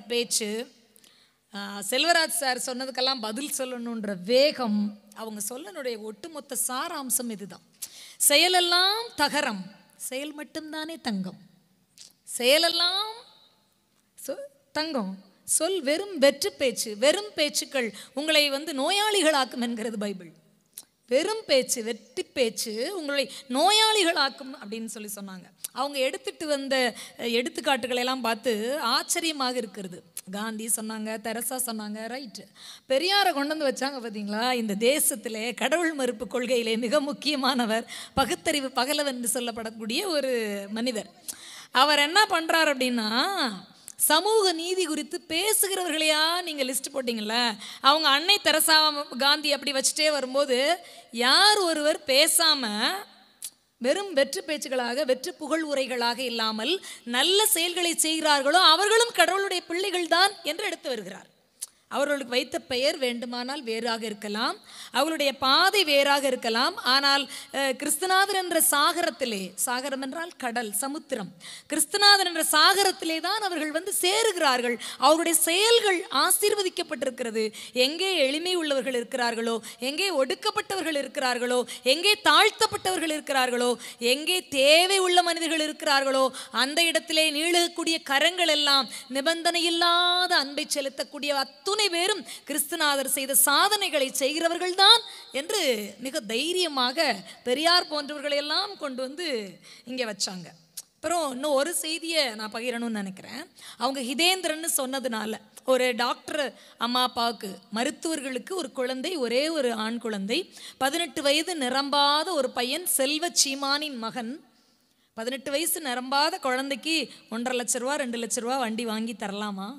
பேச்சு ஆ, செல்வராஜ் சார் சொன்னதுக்கெல்லாம் பதில் சொல்லணுன்ற வேகம் அவங்க சொல்லனுடைய ஒட்டுமொத்த சாராம்சம் இதுதான் செயலெல்லாம் தகரம் செயல் மட்டும்தானே தங்கம் செயலெல்லாம் சொ- தங்கம் சொல் வெறும் வெற்று பேச்சு வெறும் பேச்சுக்கள் உங்களை வந்து நோயாளிகளாக்கும் என்கிறது பைபிள் வெறும் பேச்சு வெற்றி பேச்சு உங்களை நோயாளிகளாக்கும் அப்படின்னு சொல்லி சொன்னாங்க அவங்க எடுத்துட்டு வந்த அஹ், எடுத்துக்காட்டுகளை எல்லாம் பார்த்து ஆச்சரியமாக இருக்கிறது காந்தி சொன்னாங்க தெரசா சொன்னாங்க ரைட்டு பெரியாரை கொண்டு வந்து வச்சாங்க பார்த்தீங்களா இந்த தேசத்திலே கடவுள் மறுப்பு கொள்கையிலே மிக முக்கியமானவர் பகுத்தறிவு பகலவன் என்று சொல்லப்படக்கூடிய ஒரு மனிதர் அவர் என்ன பண்றார் அப்படின்னா சமூக நீதி குறித்து பேசுகிறவர்களையா நீங்கள் லிஸ்ட் போட்டிங்கல்ல அவங்க அன்னை தெரசா காந்தி அப்படி வச்சுட்டே வரும்போது யார் ஒருவர் பேசாம வெறும் வெற்று பேச்சுகளாக வெற்று புகழ் உரைகளாக இல்லாமல் நல்ல செயல்களை செய்கிறார்களோ அவர்களும் கடவுளுடைய பிள்ளைகள் தான் என்று எடுத்து வருகிறார் அவர்களுக்கு வைத்த பெயர் வேண்டுமானால் வேறாக இருக்கலாம் அவர்களுடைய பாதை வேறாக இருக்கலாம் ஆனால் அஹ், கிறிஸ்துநாதர் என்ற சாகரத்திலே சாகரம் என்றால் கடல் சமுத்திரம் கிறிஸ்துநாதர் என்ற சாகரத்திலே தான் அவர்கள் வந்து சேருகிறார்கள் அவருடைய செயல்கள் ஆசீர்வதிக்கப்பட்டிருக்கிறது எங்கே எளிமை உள்ளவர்கள் இருக்கிறார்களோ எங்கே ஒடுக்கப்பட்டவர்கள் இருக்கிறார்களோ எங்கே தாழ்த்தப்பட்டவர்கள் இருக்கிறார்களோ எங்கே தேவை உள்ள மனிதர்கள் இருக்கிறார்களோ அந்த இடத்திலே நீளக்கூடிய கரங்கள் எல்லாம் நிபந்தனை இல்லாத அன்பை செலுத்தக்கூடிய அத்துணை பேரும் கிறிஸ்துநாதர் செய்த சாதனைகளை செய்கிறவர்கள் தான் என்று மிக தைரியமாக பெரியார் போன்றவர்களை எல்லாம் கொண்டு வந்து இங்கே வச்சாங்க அப்புறம் இன்னும் ஒரு செய்தியை நான் பகிரணும்னு நினைக்கிறேன் அவங்க ஹிதேந்திரன்னு சொன்னதுனால ஒரு டாக்டர் அம்மா அப்பாவுக்கு மருத்துவர்களுக்கு ஒரு குழந்தை ஒரே ஒரு ஆண் குழந்தை பதினெட்டு வயது நிரம்பாத ஒரு பையன் செல்வ சீமானின் மகன் பதினெட்டு வயசு நிரம்பாத குழந்தைக்கு ஒன்றரை லட்ச ரூபா ரெண்டு லட்ச ரூபா வண்டி வாங்கி தரலாமா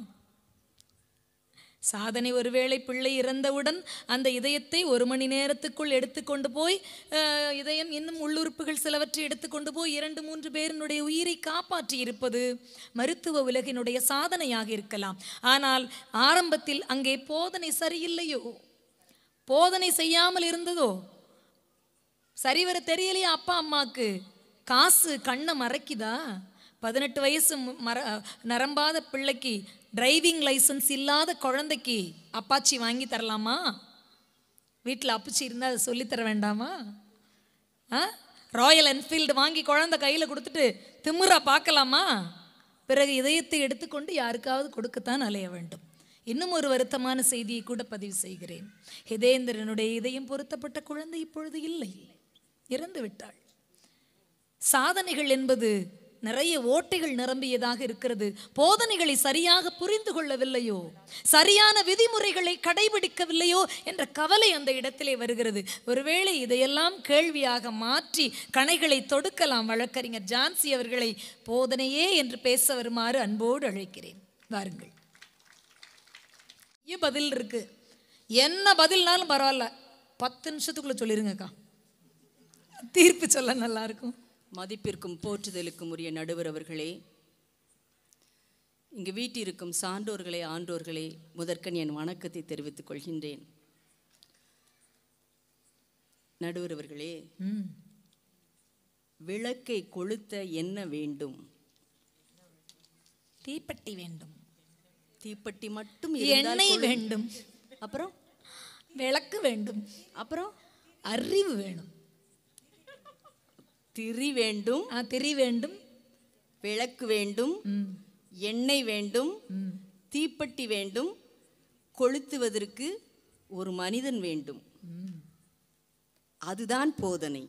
சாதனை ஒருவேளை பிள்ளை இறந்தவுடன் அந்த இதயத்தை ஒரு மணி நேரத்துக்குள் எடுத்துக்கொண்டு போய் அஹ், இதயம் இன்னும் உள்ளுறுப்புகள் சிலவற்றை எடுத்துக்கொண்டு போய் இரண்டு மூன்று பேரினுடைய உயிரை காப்பாற்றி இருப்பது மருத்துவ உலகினுடைய சாதனையாக இருக்கலாம் ஆனால் ஆரம்பத்தில் அங்கே போதனை சரியில்லையோ போதனை செய்யாமல் இருந்ததோ சரிவர தெரியலையா அப்பா அம்மாக்கு காசு கண்ணை மறைக்குதா பதினெட்டு வயசு மு- மர நரம்பாத பிள்ளைக்கு டிரைவிங் லைசன்ஸ் இல்லாத குழந்தைக்கு அப்பாச்சி வாங்கி தரலாமா வீட்டில் அப்புச்சி இருந்தால் அதை சொல்லித்தர வேண்டாமா ஆ ராயல் என்ஃபீல்டு வாங்கி குழந்தை கையில் கொடுத்துட்டு திமிரா பார்க்கலாமா பிறகு இதயத்தை எடுத்துக்கொண்டு யாருக்காவது கொடுக்கத்தான் அலைய வேண்டும் இன்னும் ஒரு வருத்தமான செய்தியை கூட பதிவு செய்கிறேன் ஹிதேந்திரனுடைய இதயம் பொருத்தப்பட்ட குழந்தை இப்பொழுது இல்லை இறந்து விட்டாள் சாதனைகள் என்பது நிறைய ஓட்டைகள் நிரம்பியதாக இருக்கிறது போதனைகளை சரியாக புரிந்து கொள்ளவில்லையோ சரியான விதிமுறைகளை கடைபிடிக்கவில்லையோ என்ற கவலை அந்த இடத்திலே வருகிறது ஒருவேளை இதையெல்லாம் கேள்வியாக மாற்றி கணைகளை தொடுக்கலாம் வழக்கறிஞர் ஜான்சி அவர்களை போதனையே என்று பேச வருமாறு அன்போடு அழைக்கிறேன் வாருங்கள் நிறைய பதில் இருக்கு என்ன பதில்னாலும் பரவாயில்ல பத்து நிமிஷத்துக்குள்ள சொல்லிருங்கக்கா தீர்ப்பு சொல்ல நல்லா இருக்கும் மதிப்பிற்கும் போற்றுதலுக்கும் உரிய நடுவர் அவர்களே இங்கு வீட்டிருக்கும் சான்றோர்களே ஆன்றோர்களே முதற்கண் என் வணக்கத்தை தெரிவித்துக் கொள்கின்றேன் நடுவர் அவர்களே ம் விளக்கை கொளுத்த என்ன வேண்டும் தீப்பெட்டி வேண்டும் தீப்பெட்டி மட்டும் இருந்தால் எண்ணெய் கொழு- வேண்டும் அப்புறம் விளக்கு வேண்டும் அப்புறம் அறிவு வேணும் திரி வேண்டும் ஆ, திரி வேண்டும் விளக்கு வேண்டும் ம் எண்ணெய் வேண்டும் ம் தீப்பெட்டி வேண்டும் கொளுத்துவதற்கு ஒரு மனிதன் வேண்டும் ம். அதுதான் போதனை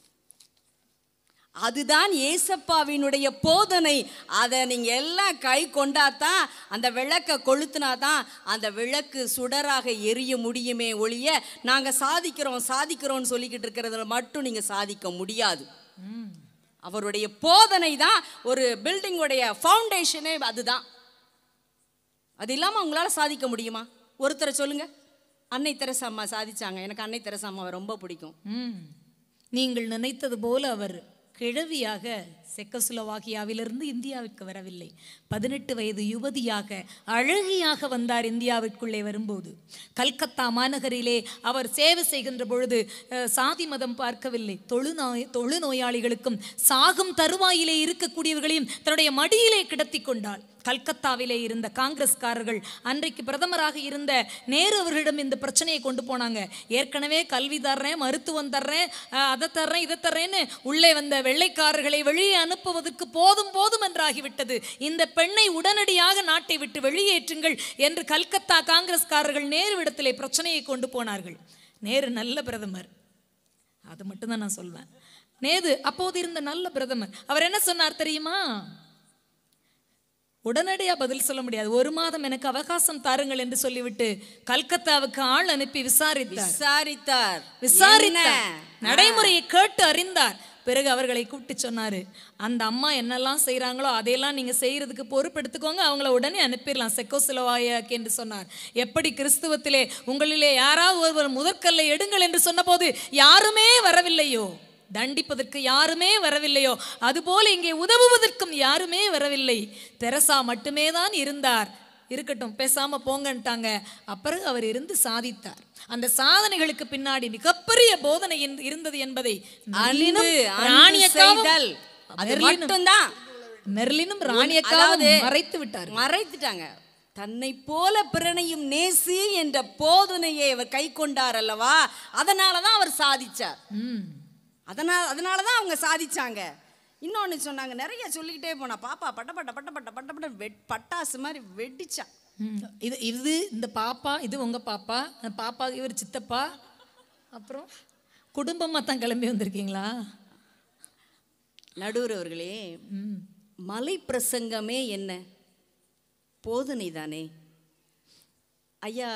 அதுதான் ஏசப்பாவினுடைய போதனை அதை நீங்க எல்லாம் கை கொண்டாதான் அந்த விளக்கை கொளுத்துனாதான் அந்த விளக்கு சுடராக எரிய முடியுமே ஒழிய நாங்க சாதிக்கிறோம் சாதிக்கிறோம்னு சொல்லிக்கிட்டு இருக்கிறதுல மட்டும் நீங்க சாதிக்க முடியாது ம் அவருடைய போதனை தான் ஒரு பில்டிங்குடைய ஃபவுண்டேஷனே அதுதான் அது இல்லாமல் அவங்களால சாதிக்க முடியுமா ஒருத்தரை சொல்லுங்க அன்னை தெரசா அம்மா சாதிச்சாங்க எனக்கு அன்னை தெரசா அம்மாவை ரொம்ப பிடிக்கும் ம் நீங்கள் நினைத்தது போல அவர் கிழவியாக செக்கசுலவாகியாவிலிருந்து இந்தியாவிற்கு வரவில்லை பதினெட்டு வயது யுவதியாக அழகியாக வந்தார் இந்தியாவிற்குள்ளே வரும்போது கல்கத்தா மாநகரிலே அவர் சேவை செய்கின்ற பொழுது அஹ், சாதி மதம் பார்க்கவில்லை தொழுநோய் தொழுநோயாளிகளுக்கும் சாகும் தருவாயிலே இருக்கக்கூடியவர்களையும் தன்னுடைய மடியிலே கிடத்தி கொண்டாள் கல்கத்தாவிலே இருந்த காங்கிரஸ்காரர்கள் அன்றைக்கு பிரதமராக இருந்த நேரு அவர்களிடம் இந்த பிரச்சனையை கொண்டு போனாங்க ஏற்கனவே கல்வி தர்றேன் மருத்துவம் தர்றேன் அஹ், அதை தர்றேன் இதை தர்றேன்னு உள்ளே வந்த வெள்ளைக்காரர்களை வெளியே அனுப்புவதற்கு போதும் போதும் என்றாகிவிட்டது இந்த பெண்ணை உடனடியாக நாட்டை விட்டு வெளியேற்றுங்கள் என்று கல்கத்தா காங்கிரஸ்காரர்கள் நேருவிடத்திலே பிரச்சனையை கொண்டு போனார்கள் நேரு நல்ல பிரதமர் அது மட்டும்தான் நான் சொல்வேன் நேது அப்போது இருந்த நல்ல பிரதமர் அவர் என்ன சொன்னார் தெரியுமா உடனடியா பதில் சொல்ல முடியாது ஒரு மாதம் எனக்கு அவகாசம் தாருங்கள் என்று சொல்லிவிட்டு கல்கத்தாவுக்கு ஆள் அனுப்பி விசாரித்தார் விசாரித்தார் விசாரித்தார் என்ன? நடைமுறையை கேட்டு அறிந்தார் பிறகு அவர்களை கூப்பிட்டு சொன்னாரு அந்த அம்மா என்னெல்லாம் செய்றாங்களோ அதையெல்லாம் நீங்க செய்யறதுக்கு பொறுப்பெடுத்துக்கோங்க அவங்கள உடனே அனுப்பிடலாம் செக்கோசிலவாயாக்கு என்று சொன்னார் எப்படி கிறிஸ்துவத்திலே உங்களிலே யாராவது ஒருவர் முதற்கல்லை எடுங்கள் என்று சொன்னபோது யாருமே வரவில்லையோ தண்டிப்பதற்கு யாருமே வரவில்லையோ அதுபோல இங்கே உதவுவதற்கும் யாருமே வரவில்லை தெரசா மட்டுமே தான் இருந்தார் இருக்கட்டும் பேசாம போங்கன்ட்டாங்க அப்புறம் அவர் இருந்து சாதித்தார் அந்த சாதனைகளுக்கு பின்னாடி மிகப்பெரிய போதனை இருந்து- இருந்தது என்பதை அன்பு, மெர்லினும் அன்பு ராணியக்காவும் செய்தல். அது மெர்லினும் மட்டும்தான் மெர்லினும் ராணியக்காவும் அதாவது மறைத்து விட்டார் மறைத்துட்டாங்க தன்னை போல பிறனையும் நேசி என்ற போதனையை அவர் கை கொண்டார் அல்லவா அதனால தான் அவர் சாதிச்சார் ம் அதனால அதனால தான் அவங்க சாதிச்சாங்க இன்னொன்னு சொன்னாங்க நிறைய சொல்லிக்கிட்டே போனா பாப்பா பட்ட பட்ட பட்ட பட்ட பட்ட பட்ட வெட் பட்டாசு மாதிரி வெடிச்சா ம். இது இது இந்த பாப்பா இது உங்க பாப்பா அந்த பாப்பா இவர் சித்தப்பா அப்புறம் குடும்பமா தான் கிளம்பி வந்திருக்கீங்களா நடுவர் அவர்களே ம் மலை பிரசங்கமே என்ன போதனை தானே ஐயா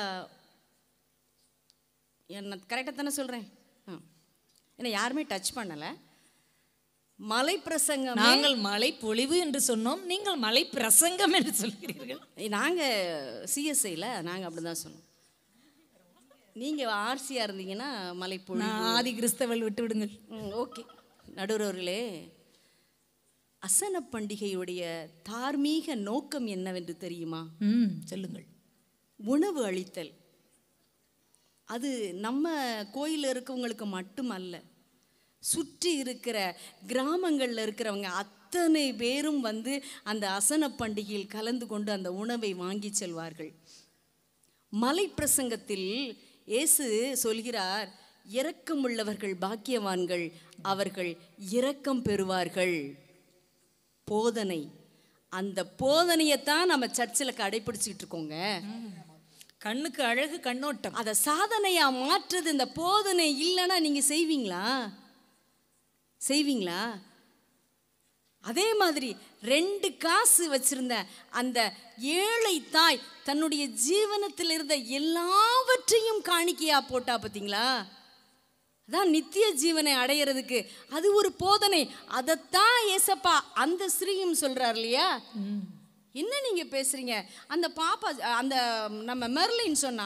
என்ன கரெக்டாக தானே சொல்கிறேன் என்ன யாருமே டச் பண்ணலை மலை பிரசங்கம் நாங்கள் மலை பொழிவு என்று சொன்னோம் நீங்கள் மலை பிரசங்கம் என்று சொல்கிறீர்கள் நாங்கள் சிஎஸ்ஐயில் நாங்கள் அப்படி தான் சொன்னோம் நீங்கள் ஆர்சியாக இருந்தீங்கன்னா மலைப்பொழி நான் ஆதி கிறிஸ்தவள் விட்டு விடுங்கள் ம் ஓகே நடுவர் அவர்களே அசன பண்டிகையுடைய தார்மீக நோக்கம் என்னவென்று தெரியுமா ம் சொல்லுங்கள் உணவு அளித்தல் அது நம்ம கோயிலில் இருக்கவங்களுக்கு மட்டுமல்ல சுற்றி இருக்கிற கிராமங்களில் இருக்கிறவங்க அத்தனை பேரும் வந்து அந்த அசன பண்டிகையில் கலந்து கொண்டு அந்த உணவை வாங்கி செல்வார்கள் மலை பிரசங்கத்தில் இயேசு சொல்கிறார் இரக்கமுள்ளவர்கள் பாக்கியவான்கள் அவர்கள் இரக்கம் பெறுவார்கள் போதனை அந்த போதனையைத்தான் நம்ம சர்ச்சில் கடைபிடிச்சிட்டு இருக்கோங்க கண்ணுக்கு அழகு கண்ணோட்டம் அதை சாதனையா மாற்றுறது இந்த போதனை இல்லைன்னா நீங்க செய்வீங்களா செய்வீங்களா அதே மாதிரி ரெண்டு காசு வச்சிருந்த அந்த ஏழை தாய் தன்னுடைய ஜீவனத்தில் இருந்த எல்லாவற்றையும் காணிக்கையா போட்டா பார்த்தீங்களா அதான் நித்திய ஜீவனை அடையிறதுக்கு அது ஒரு போதனை அதைத்தான் ஏசப்பா அந்த ஸ்ரீயும் சொல்றார் இல்லையா என்ன நீங்க பேசுறீங்க அந்த பாப்பா அந்த நம்ம மெர்லின் சொன்னா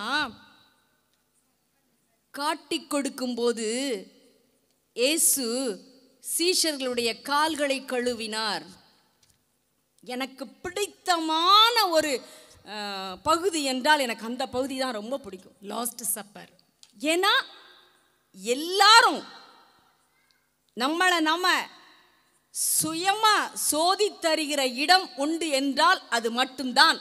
காட்டி கொடுக்கும்போது இயேசு சீஷர்களுடைய கால்களை கழுவினார் எனக்கு பிடித்தமான ஒரு அஹ், பகுதி என்றால் எனக்கு அந்த பகுதி தான் ரொம்ப பிடிக்கும் லாஸ்ட் சப்பர் ஏன்னா எல்லாரும் நம்மளை நம்ம சுயமா சோதித்தருகிற இடம் உண்டு என்றால் அது மட்டும்தான்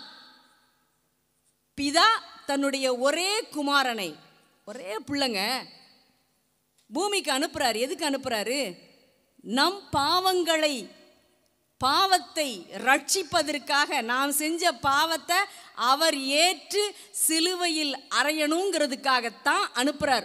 பிதா தன்னுடைய ஒரே குமாரனை ஒரே பிள்ளைங்க பூமிக்கு அனுப்புறாரு எதுக்கு அனுப்புறாரு நம் பாவங்களை பாவத்தை ரட்சிப்பதற்காக நாம் செஞ்ச பாவத்தை அவர் ஏற்று சிலுவையில் அறையணுங்கிறதுக்காகத்தான் அனுப்புறார்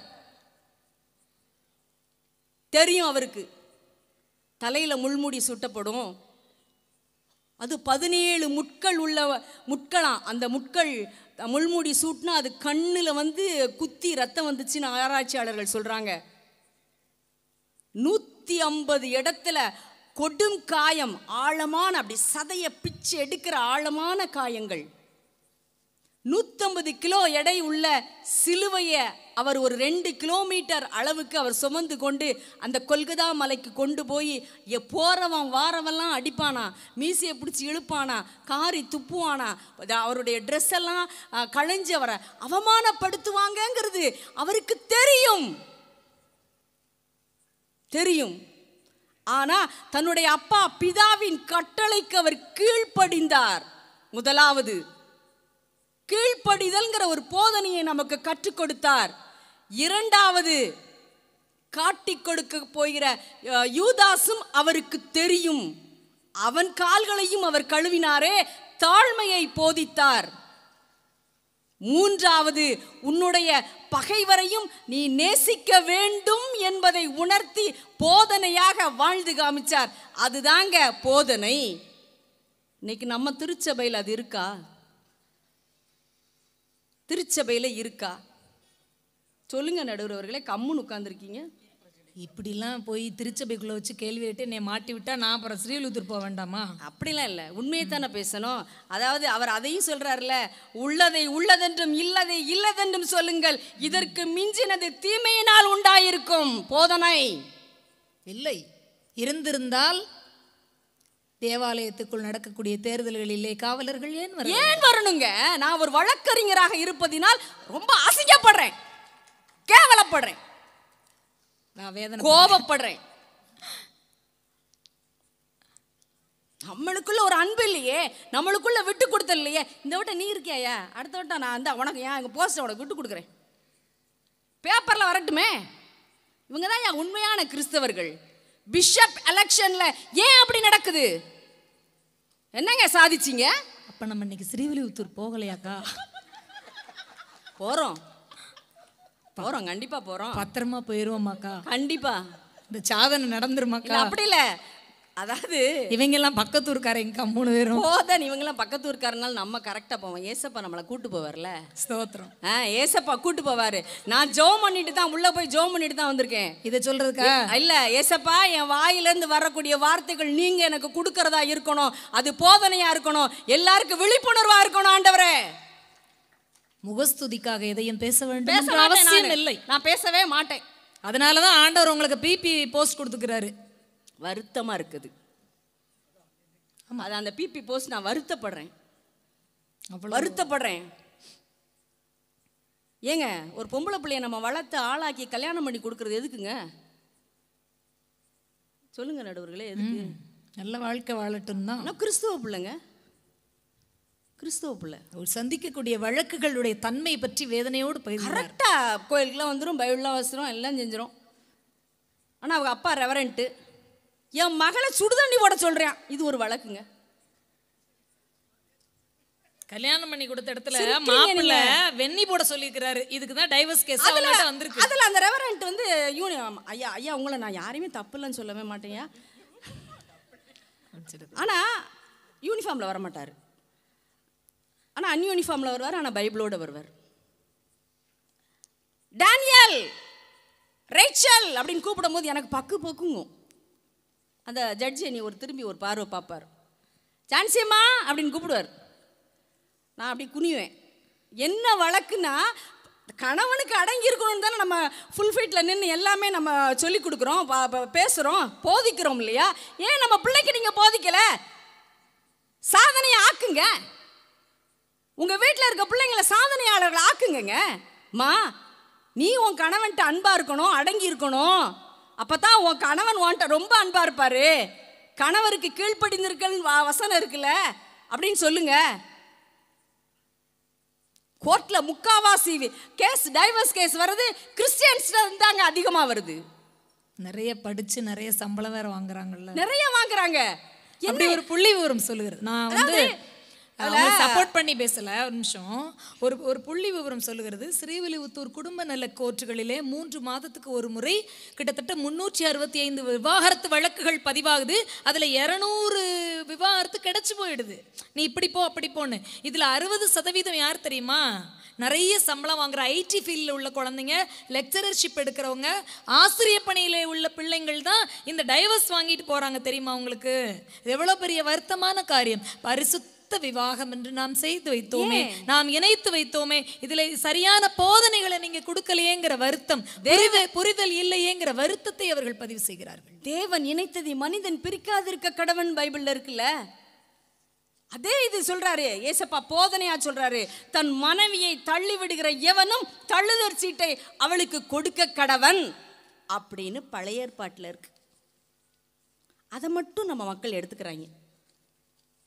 தெரியும் அவருக்கு தலையில முள்முடி சுட்டப்படும் அது பதினேழு முட்கள் உள்ள முட்களாம் அந்த முட்கள் முள்முடி சூட்டினா அது கண்ணில் வந்து குத்தி ரத்தம் வந்துச்சுன்னு ஆராய்ச்சியாளர்கள் சொல்றாங்க நூத்தி ஐம்பது இடத்துல கொடும் காயம் ஆழமான அப்படி சதைய பிச்சு எடுக்கிற ஆழமான காயங்கள் நூத்தம்பது கிலோ எடை உள்ள சிலுவையை அவர் ஒரு ரெண்டு கிலோமீட்டர் அளவுக்கு அவர் சுமந்து கொண்டு அந்த கொல்கதா மலைக்கு கொண்டு போய் எ- போறவன் வாரவெல்லாம் அடிப்பானா மீசையை பிடிச்சி இழுப்பானா காரி துப்புவானா அது அவருடைய ட்ரெஸ் எல்லாம் அஹ், களைஞ்சு அவரை அவமானப்படுத்துவாங்கங்கிறது அவருக்கு தெரியும் தெரியும் ஆனா தன்னுடைய அப்பா பிதாவின் கட்டளைக்கு அவர் கீழ்ப்படிந்தார் முதலாவது கீழ்ப்படிதல்ங்கிற ஒரு போதனையை நமக்கு கற்றுக் கொடுத்தார் இரண்டாவது காட்டிக் கொடுக்க போகிற அஹ், யூதாசும் அவருக்கு தெரியும் அவன் கால்களையும் அவர் கழுவினாரே தாழ்மையை போதித்தார் மூன்றாவது உன்னுடைய பகைவரையும் நீ நேசிக்க வேண்டும் என்பதை உணர்த்தி போதனையாக வாழ்ந்து காமிச்சார் அதுதாங்க போதனை இன்னைக்கு நம்ம திருச்சபையில் அது இருக்கா திருச்சபையில் இருக்கா சொல்லுங்க நடுவர் அவர்களே கம்முன்னு உட்காந்துருக்கீங்க இப்படிலாம் போய் திருச்சபைக்குள்ள வச்சு கேள்வி கேட்டு என்னை மாட்டி விட்டா நான் அப்புறம் ஸ்ரீவிலுத்தூர் போக வேண்டாமா அப்படிலாம் இல்லை உண்மையை தானே பேசணும் அதாவது அவர் அதையும் சொல்றாருல உள்ளதை உள்ளதென்றும் இல்லதை இல்லதென்றும் சொல்லுங்கள் இதற்கு மிஞ்சினது தீமையினால் உண்டாயிருக்கும் போதனை இல்லை இருந்திருந்தால் தேவாலயத்துக்குள் நடக்கக்கூடிய தேர்தல்களிலே காவலர்கள் ஏன் வர ஏன் வரணுங்க நான் ஒரு வழக்கறிஞராக இருப்பதினால் ரொம்ப அசிங்கப்படுறேன் கேவலப்படுறேன் நான் வேதனை கோபப்படுறேன் நம்மளுக்குள்ள ஒரு அன்பு இல்லையே நம்மளுக்குள்ள விட்டு கொடுத்தல் இல்லையே இந்த வட்டம் நீ இருக்கியாயா அடுத்த வட்டம் நான் அந்த உனக்கு ஏன் எங்கள் போஸ்ட் உனக்கு விட்டு கொடுக்குறேன் பேப்பரில் வரட்டுமே இவங்க தான் என் உண்மையான கிறிஸ்தவர்கள் பிஷப் எலெக்ஷன்ல ஏன் அப்படி நடக்குது என்னங்க சாதிச்சீங்க அப்ப நம்ம இன்னைக்கு ஸ்ரீவில்லிபுத்தூர் போகலையாக்கா போறோம் போறோம் கண்டிப்பா போறோம் பத்திரமா போயிருவோமாக்கா கண்டிப்பா இந்த சாதனை இல்ல நடந்துருமாக்கா அப்படி இல்ல அதாவது இவங்க எல்லாம் பக்கத்தூர்காரங்க மூணு பேரும் போதன் இவங்கெல்லாம் பக்கத்து ஊருக்காரனால நம்ம கரெக்டா போவோம் ஏசப்பா நம்மளை கூட்டு போவார்ல ஸ்தோத்திரம் ஆ ஏசப்பா கூட்டு போவாரு நான் ஜோம் பண்ணிட்டு தான் உள்ள போய் ஜோம் பண்ணிட்டு தான் வந்திருக்கேன் இதை சொல்றதுக்கா இல்ல ஏசப்பா என் வாயிலிருந்து வரக்கூடிய வார்த்தைகள் நீங்க எனக்கு கொடுக்கறதா இருக்கணும் அது போதனையா இருக்கணும் எல்லாருக்கும் விழிப்புணர்வா இருக்கணும் ஆண்டவரே முகஸ்துதிக்காக எதையும் பேச வேண்டும் பேச என்ற மாட்டேன் அவசியம் நானு. இல்லை நான் பேசவே மாட்டேன் அதனாலதான் ஆண்டவர் உங்களுக்கு பிபி போஸ்ட் கொடுத்துக்கிறாரு வருத்தமா இருக்குது அது அந்த பிபி போஸ்ட் நான் வருத்தப்படுறேன் அவ்வளவு வருத்தப்படுறேன் ஏங்க ஒரு பொம்பளை பிள்ளைய நம்ம வளர்த்து ஆளாக்கி கல்யாணம் பண்ணி கொடுக்கறது எதுக்குங்க சொல்லுங்க நடுவர்களே எதுக்கு நல்ல வாழ்க்கை வாழட்டும் தான் ஆனால் கிறிஸ்துவ பிள்ளைங்க கிறிஸ்துவ பிள்ளை அவர் சந்திக்கக்கூடிய வழக்குகளுடைய தன்மை பற்றி வேதனையோடு பகிர்ந்தார் கரெக்டாக கோயிலுக்குலாம் வந்துடும் பைபிள்லாம் வசிரும் எல்லாம் செஞ்சிரும் ஆனால் அவங்க அப்பா ரெவரண்ட்டு என் மகளை சுடுதண்ணி போட சொல்கிறான் இது ஒரு வழக்குங்க கல்யாணம் பண்ணி கொடுத்த இடத்துல சிரிக்கிறீங்க மாப்பிள்ள வெண்ணி போட சொல்லியிருக்கிறாரு இதுக்கு தான் டைவர்ஸ் கேஸ் அவங்கள்ட்ட வந்திருக்கு அதில் அந்த ரெவரண்ட் வந்து யூனி ஐயா ஐயா உங்களை நான் யாரையுமே தப்பு இல்லைன்னு சொல்லவே மாட்டேயா ஆனால் யூனிஃபார்மில் வர மாட்டார் ஆனால் அன்யூனிஃபார்மில் வருவார் ஆனால் பைபிளோட வருவார் டேனியல் ரேச்சல் அப்படின்னு கூப்பிடும்போது எனக்கு பக்கு பக்குங்கும் அந்த ஜட்ஜி நீ ஒரு திரும்பி ஒரு பார்வை பார்ப்பார் ஜான்சியம்மா அப்படின்னு கூப்பிடுவார் நான் அப்படி குனிவேன் என்ன வழக்குன்னா கணவனுக்கு அடங்கி இருக்கணும்னு தானே நம்ம ஃபுல் ஃபீட்டில் நின்று எல்லாமே நம்ம சொல்லி கொடுக்குறோம் ப- ப- பேசுகிறோம் போதிக்கிறோம் இல்லையா ஏன் நம்ம பிள்ளைக்கு நீங்கள் போதிக்கல சாதனையை ஆக்குங்க உங்கள் வீட்டில் இருக்க பிள்ளைங்கள சாதனையாளர்களை ஆக்குங்கங்க மா நீ உன் கணவன்ட்ட அன்பா இருக்கணும் அடங்கி இருக்கணும் அப்பதான் உன் கணவன் உன்கிட்ட ரொம்ப அன்பா இருப்பாரு கணவருக்கு கீழ்ப்படிந்திருக்கல் வசனம் இருக்குல்ல அப்படின்னு சொல்லுங்க கோர்ட்ல முக்காவாசி கேஸ் டைவர்ஸ் கேஸ் வருது கிறிஸ்டியன்ஸ் தாங்க அதிகமா வருது நிறைய படிச்சு நிறைய சம்பளம் வேற வாங்குறாங்கல்ல நிறைய வாங்குறாங்க அப்படி ஒரு புள்ளி விவரம் சொல்லுகிறது நான் வந்து சப்போர்ட் பண்ணி பேசல ஒரு நிமிஷம் ஒரு ஒரு புள்ளி விவரம் சொல்லுகிறது ஸ்ரீவில்லிபுத்தூர் குடும்ப நல கோர்ட்டுகளிலே மூன்று மாதத்துக்கு ஒரு முறை கிட்டத்தட்ட முன்னூற்றி அறுபத்தி ஐந்து விவாகரத்து வழக்குகள் பதிவாகுது அதுல இருநூறு விவாகரத்து கிடைச்சு போயிடுது நீ இப்படி போ அப்படி போன்னு இதுல அறுபது சதவீதம் யார் தெரியுமா நிறைய சம்பளம் வாங்குற ஐடி ஃபீல்டில் உள்ள குழந்தைங்க லெக்சரர்ஷிப் எடுக்கிறவங்க ஆசிரியர் பணியில உள்ள பிள்ளைங்கள் தான் இந்த டைவர்ஸ் வாங்கிட்டு போறாங்க தெரியுமா உங்களுக்கு இது எவ்வளவு பெரிய வருத்தமான காரியம் பரிசுத்த விவாகம் என்று நாம் செய்து வைத்தோமே நாம் இணைத்து வைத்தோமே இதுல சரியான போதனைகளை நீங்க கொடுக்கலையேங்கிற வருத்தம் புரித- புரிதல் இல்லையேங்கிற வருத்தத்தை அவர்கள் பதிவு செய்கிறார்கள் தேவன் இணைத்ததை மனிதன் பிரிக்காதிருக்க கடவன் பைபிள்ல இருக்குல்ல அதே இது சொல்றாரு ஏசப்பா போதனையா சொல்றாரு தன் மனைவியை தள்ளி விடுகிற எவனும் தள்ளுதற் சீட்டை அவளுக்கு கொடுக்க கடவன் அப்படின்னு பழைய ஏற்பாட்டில் இருக்கு அதை மட்டும் நம்ம மக்கள் எடுத்துக்கிறாங்க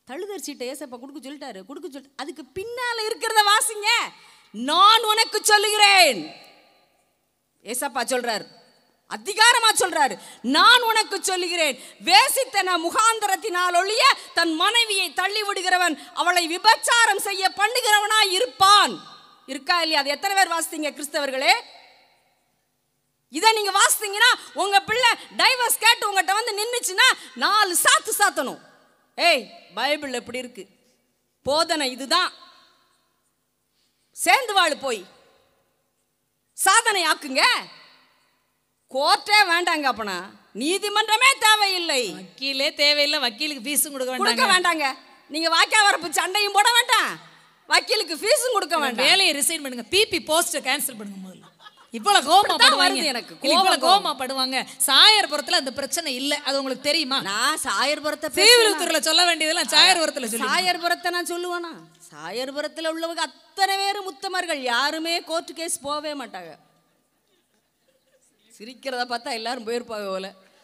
தழுதர் சீட்டை ஏசப்பா கொடுக்க சொல்லிட்டாரு கொடுக்க சொல்லி அதுக்கு பின்னால இருக்கிறத வாசிங்க நான் உனக்கு சொல்லுகிறேன் ஏசப்பா சொல்றார் அதிகாரமா சொல்றாரு நான் உனக்கு சொல்லுகிறேன் வேசித்தன முகாந்தரத்தினால் ஒழிய தன் மனைவியை தள்ளி விடுகிறவன் அவளை விபச்சாரம் செய்ய பண்ணுகிறவனா இருப்பான் இருக்கா இல்லையா அது எத்தனை பேர் வாசித்தீங்க கிறிஸ்தவர்களே இதை நீங்க வாசித்தீங்கன்னா உங்க பிள்ளை டைவர்ஸ் கேட்டு உங்ககிட்ட வந்து நின்னுச்சுன்னா நாலு சாத்து சாத்தணும் ஏய் பைபிள் எப்படி இருக்கு போதனை இதுதான் சேர்ந்து வாழு போய் சாதனை ஆக்குங்க கோர்ட்டே வேண்டாங்க அப்பனா நீதிமன்றமே தேவையில்லை வக்கீலே தேவையில்லை வக்கீலுக்கு ஃபீஸும் கொடுக்க கொடுக்க வேண்டாம் வேண்டாங்க நீங்க வாக்கியா வரப்பு சண்டையும் போட வேண்டாம் வக்கீலுக்கு ஃபீஸும் கொடுக்க வேண்டாம் வேலையை ரிசைன் பண்ணுங்க பிபி போஸ்ட் கேன்சல் பண்ணுங்க முதல்ல இவ்வளவு கோமா அப்படித்தான் படுவாங்க வருது எனக்கு. இல்ல, இவ்வளவு கோபம், கோமா படுவாங்க சாயர்புரத்துல அந்த பிரச்சனை இல்ல அது உங்களுக்கு தெரியுமா நான் சாயர்புரத்தை பேசுறேன். தீவிரத்துறையில சொல்ல வேண்டியதெல்லாம் சாயர்புரத்துல சொல்லி சாயர்புரத்தை நான் சொல்லுவானா சாயர்புரத்தில் உள்ளவங்க அத்தனை பேரும் முத்தமர்கள் யாருமே கோர்ட்டு கேஸ் போகவே மாட்டாங்க சிரிக்கிறத பார்த்தா எல்லாரும் போயிருப்பாங்க போல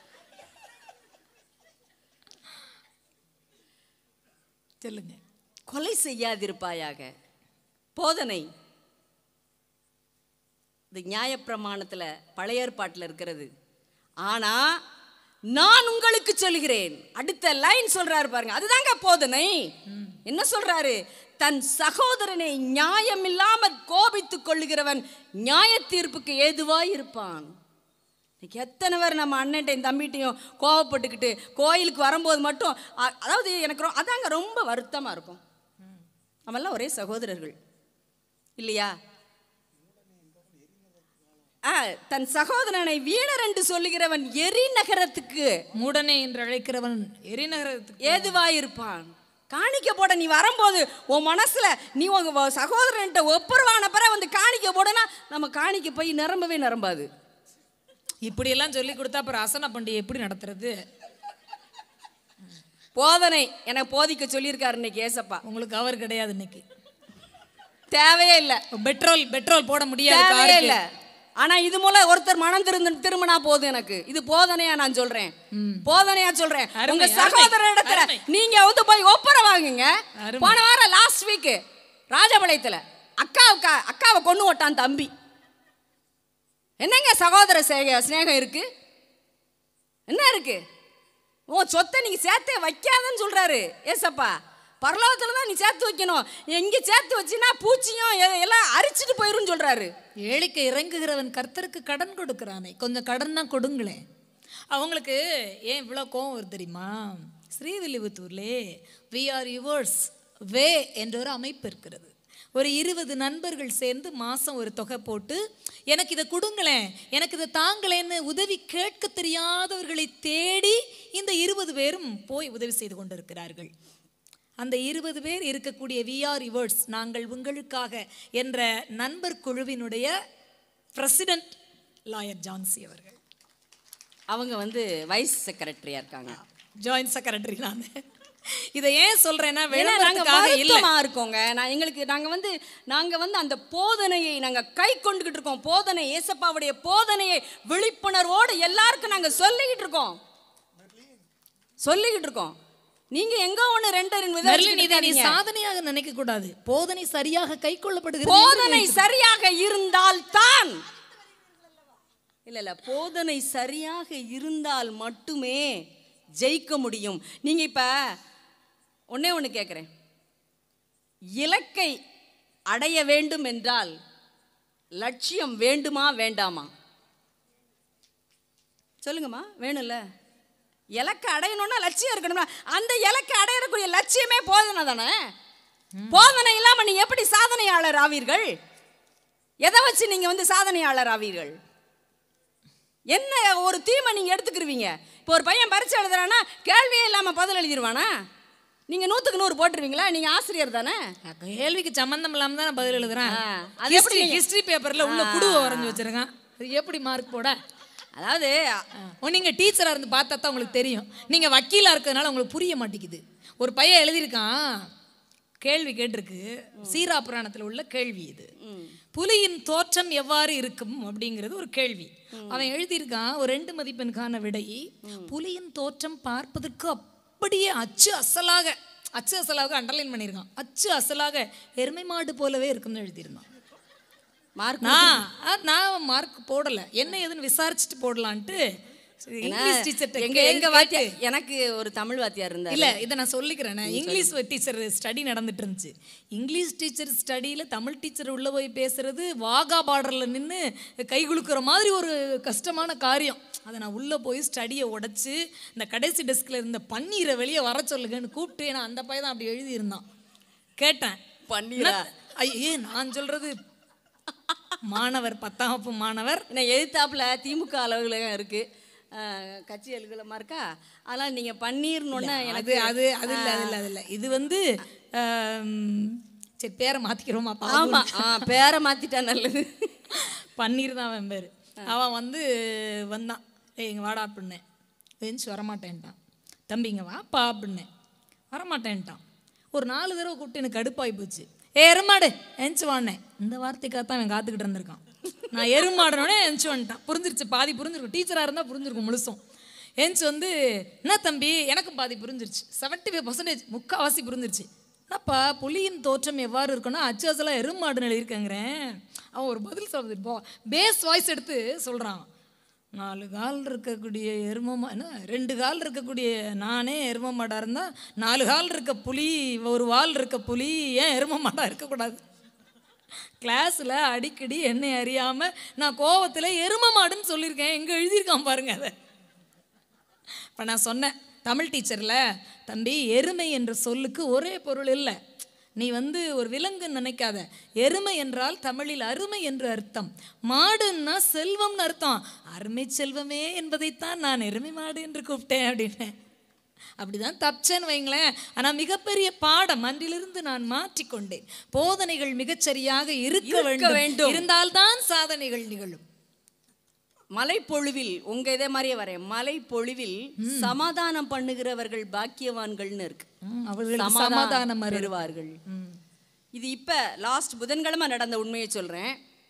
சொல்லுங்க கொலை செய்யாதிருப்பாயாக போதனை இது நியாயப்பிரமாணத்தில் பழைய ஏற்பாட்டில் இருக்கிறது ஆனா நான் உங்களுக்கு சொல்லுகிறேன் அடுத்த லைன் சொல்றாரு பாருங்க அதுதாங்க போதனை என்ன சொல்றாரு தன் சகோதரனை நியாயம் இல்லாமல் கோபித்துக் கொள்ளுகிறவன் நியாய தீர்ப்புக்கு ஏதுவாய் இருப்பான் இன்னைக்கு எத்தனை பேர் நம்ம அண்ணன்ட்டையும் தம்பிட்டையும் கோவப்பட்டுக்கிட்டு கோயிலுக்கு வரும்போது மட்டும் அ- அதாவது எனக்கு ரொ- அதாங்க ரொம்ப வருத்தமாக இருக்கும் நம்மெல்லாம் ஒரே சகோதரர்கள் இல்லையா ஆ, தன் சகோதரனை வீணர் என்று சொல்லுகிறவன் எரி நகரத்துக்கு மூடனே என்று அழைக்கிறவன் எரிநகரத்துக்கு ஏதுவாயிருப்பான் காணிக்க போட நீ வரும்போது உன் மனசுல நீ உங்க வ- சகோதரன்ட்ட ஒப்புரவான பிற வந்து காணிக்க போடனா நம்ம காணிக்க போய் நிரம்பவே நிரம்பாது இப்படி எல்லாம் சொல்லி கொடுத்தா அப்புறம் அசன பண்டிகை எப்படி நடத்துறது போதனை எனக்கு போதிக்க சொல்லியிருக்காரு இன்னைக்கு ஏசப்பா உங்களுக்கு அவர் கிடையாது இன்னைக்கு தேவையே இல்லை பெட்ரோல் பெட்ரோல் போட முடியாது தேவையே காருக்கு. இல்லை ஆனா இது மூலம் ஒருத்தர் மனம் திருந்து திரும்பினா போதும் எனக்கு இது போதனையா நான் சொல்றேன் போதனையா சொல்றேன் அருமை, உங்க அருமை, சகோதர இடத்துல அருமை. நீங்க வந்து போய் ஒப்புற வாங்குங்க அருமை. போன வாரம் லாஸ்ட் வீக் ராஜபாளையத்துல அக்காவுக்கா அக்காவை கொண்டு ஓட்டான் தம்பி என்னங்க சகோதர சேக சிநேகம் இருக்கு என்ன இருக்கு உன் சொத்தை நீங்க சேர்த்தே வைக்காதன்னு சொல்றாரு ஏசப்பா பரலோகத்துல தான் நீ சேர்த்து வைக்கணும் எங்க சேர்த்து வச்சினா பூச்சியும் எ- எல்லாம் அரிச்சிட்டு போயிருன்னு சொல்றாரு ஏழைக்கு இறங்குகிறவன் கர்த்தருக்கு கடன் கொடுக்கிறானே கொஞ்சம் கடன் தான் கொடுங்களேன் அவங்களுக்கு ஏன் இவ்வளோ கோவம் வருது தெரியுமா ஸ்ரீவில்லிபுத்தூர்லே வி ஆர் யுவர்ஸ் வே என்ற ஒரு அமைப்பு இருக்கிறது ஒரு இருபது நண்பர்கள் சேர்ந்து மாதம் ஒரு தொகை போட்டு எனக்கு இதை கொடுங்களேன் எனக்கு இதை தாங்களேன்னு உதவி கேட்க தெரியாதவர்களை தேடி இந்த இருபது பேரும் போய் உதவி செய்து கொண்டிருக்கிறார்கள் அந்த இருபது பேர் இருக்கக்கூடிய விஆர் யுவர்ஸ் நாங்கள் உங்களுக்காக என்ற நண்பர் குழுவினுடைய பிரசிடென்ட் லாயர் ஜான்சி அவர்கள் அவங்க வந்து வைஸ் செக்ரட்டரியா இருக்காங்க ஜாயின்ட் செக்ரட்டரி நான் இதை ஏன் சொல்றேன்னா ஏன்னா நாங்க விளம்பரத்துக்காக இல்லை வருத்தமா இருக்கோங்க நான் எங்களுக்கு நாங்க வந்து நாங்க வந்து அந்த போதனையை நாங்க கை கொண்டுகிட்டு இருக்கோம் போதனை ஏசப்பாவுடைய போதனையை விழிப்புணர்வோடு எல்லாருக்கும் நாங்க சொல்லிக்கிட்டு இருக்கோம் சொல்லிக்கிட்டு இருக்கோம் நீங்க எங்க ஒண்ணு ரெண்டு ரெண்டு விதம் மெர்லின் இதை நீ வச்சுக்கிட்டு சாதனையாக நினைக்க கூடாது போதனை சரியாக கை கொள்ளப்படுகிறது போதனை சரியாக இருந்தால் தான் இல்ல இல்ல போதனை சரியாக இருந்தால் மட்டுமே ஜெயிக்க முடியும் நீங்க இப்ப ஒண்ணே ஒண்ணு கேட்குறேன் இலக்கை அடைய வேண்டும் என்றால் லட்சியம் வேண்டுமா வேண்டாமா சொல்லுங்கம்மா வேணும்ல இலக்கை அடையணும்னா லட்சியம் இருக்கணும்னா அந்த இலக்கை அடையக்கூடிய லட்சியமே போதனை தானே போதனை இல்லாம நீங்க எப்படி சாதனையாளர் ஆவீர்கள் எதை வச்சு நீங்க வந்து சாதனையாளர் ஆவீர்கள் என்ன ஒரு தீமை நீங்க எடுத்துக்கிருவீங்க இப்போ ஒரு பையன் பரிச்சை எழுதுறானா கேள்வியே இல்லாம பதில் எழுதிருவானா நீங்க நூத்துக்கு நூறு போட்டுருவீங்களா நீங்க ஆசிரியர் தானே கேள்விக்கு சம்பந்தம் இல்லாம தான் நான் பதில் எழுதுறேன் ஆ, அது எப்படி ஹிஸ்டரி நீங்க- ஹிஸ்டரி பேப்பர்ல உள்ள குடுவை வரைஞ்சு வச்சிருக்கான் அது எப்படி மார்க் போட அதாவது ஓ நீங்க டீச்சரா இருந்து பார்த்தா தான் உங்களுக்கு தெரியும் நீங்க வக்கீலா இருக்கிறதுனால உங்களுக்கு புரிய மாட்டேங்குது ஒரு பையன் எழுதியிருக்கான் கேள்வி கேட்டிருக்கு சீரா புராணத்துல உள்ள கேள்வி இது புலியின் தோற்றம் எவ்வாறு இருக்கும் அப்படிங்கிறது ஒரு கேள்வி அவன் எழுதியிருக்கான் ஒரு ரெண்டு மதிப்பெண்கான விடை புலியின் தோற்றம் பார்ப்பதற்கு அப்படியே அச்சு அசலாக அச்சு அசலாக அண்டர்லைன் பண்ணியிருக்கான் அச்சு அசலாக எருமை மாடு போலவே இருக்கும்னு எழுதியிருந்தான் மார்க் நான் ஆ, நான் மார்க் போடல என்ன ஏதுன்னு விசாரிச்சுட்டு போடலான்ட்டு சரி, இங்கிலீஷ் டீச்சர்கிட்ட எங்க எங்க வாத்தியார் எனக்கு ஒரு தமிழ் வாத்தியார் இருந்தார் இல்ல இதை நான் சொல்லிக்கிறேன் நான் இங்கிலீஷ் டீச்சர் ஸ்டடி நடந்துட்டு இருந்துச்சு இங்கிலீஷ் டீச்சர் ஸ்டடியில தமிழ் டீச்சர் உள்ள போய் பேசுறது வாகா பார்டர்ல நின்று கை குலுக்குற மாதிரி ஒரு கஷ்டமான காரியம் அதை நான் உள்ள போய் ஸ்டடியை உடைச்சு இந்த கடைசி டெஸ்க்ல இருந்த பன்னீரை வெளியே வர சொல்லுங்கன்னு கூப்பிட்டு ஏன்னா அந்த பையன் தான் அப்படி எழுதியிருந்தான் கேட்டேன் பன்னீரா ஐயே நான் சொல்றது மாணவர் பத்தாம் வகுப்பு மாணவர் என்ன எதிர்த்தாப்புல திமுக அலுவலகம் இருக்கு அஹ், கட்சி அலுவலகமா இருக்கா அதனால நீங்க பன்னீர்னு அது எனக்கு அது அது இல்ல அது இல்ல அது இல்ல இது வந்து ஆம், சரி பேரை மாத்திக்கிறோமா பாபு ஆமா ஆ, பேரை மாத்திட்டா நல்லது பன்னீர் தான் அவன் பேர் அவன் வந்து வந்தான் ஏய் இங்கே வாடா அப்படின்னேன் பெஞ்ச் வரமாட்டேன்ட்டான் தம்பி இங்கே வாப்பா அப்படின்னேன் வரமாட்டேன்ட்டான் ஒரு நாலு தடவை கூப்பிட்டு எனக்கு கடுப்பாகி போச்சு ஏ எருமாடு எஞ்சி வாடினேன் இந்த வார்த்தைக்காக தான் அவன் காத்துக்கிட்டு இருந்திருக்கான் நான் எருமாடுனோடனே எஞ்சி வந்துட்டான் புரிஞ்சிருச்சு பாதி புரிஞ்சிருக்கும் டீச்சராக இருந்தால் புரிஞ்சிருக்கும் முழுசும் எஞ்சி வந்து என்ன தம்பி எனக்கும் பாதி புரிஞ்சிருச்சு செவன்ட்டி ஃபைவ் பர்சன்டேஜ் முக்கால்வாசி புரிஞ்சிருச்சு என்னப்பா புலியின் தோற்றம் எவ்வாறு இருக்குன்னா அச்சு அசலாக எருமாடுன்னு எழுதியிருக்கேங்கிறேன் அவன் ஒரு பதில் சொல்றது இப்போ பேஸ் வாய்ஸ் எடுத்து சொல்கிறான் நாலு கால் இருக்கக்கூடிய எருமமா என்ன ரெண்டு கால் இருக்கக்கூடிய நானே எரும மாடாக இருந்தால் நாலு கால் இருக்க புலி ஒரு வால் இருக்க புலி ஏன் எரும மாடாக இருக்கக்கூடாது கிளாஸில் அடிக்கடி என்னை அறியாமல் நான் கோவத்தில் எரும மாடுன்னு சொல்லியிருக்கேன் எங்கே எழுதியிருக்கான் பாருங்க அதை இப்போ நான் சொன்னேன் தமிழ் டீச்சரில் தம்பி எருமை என்ற சொல்லுக்கு ஒரே பொருள் இல்லை நீ வந்து ஒரு விலங்குன்னு நினைக்காத எருமை என்றால் தமிழில் அருமை என்று அர்த்தம் மாடுன்னா செல்வம்னு அர்த்தம் அருமை செல்வமே என்பதைத்தான் நான் எருமை மாடு என்று கூப்பிட்டேன் அப்படின்னு அப்படிதான் தப்பிச்சேன்னு வைங்களேன் ஆனால் மிகப்பெரிய பாடம் அன்றிலிருந்து நான் மாற்றிக்கொண்டேன் போதனைகள் மிகச்சரியாக இருக்க இருக்க வேண்டும் வேண்டும். இருந்தால்தான் சாதனைகள் நிகழும் மலைப்பொழிவில் உங்க இதே மாதிரியே வரேன் மலைப்பொழிவில் சமாதானம் பண்ணுகிறவர்கள் பாக்கியவான்கள்னு இருக்கு ம், அவர்களுக்கு சமாதானம் அருள். பெறுவார்கள் இது இப்ப லாஸ்ட் புதன்கிழமை நடந்த உண்மையை சொல்றேன்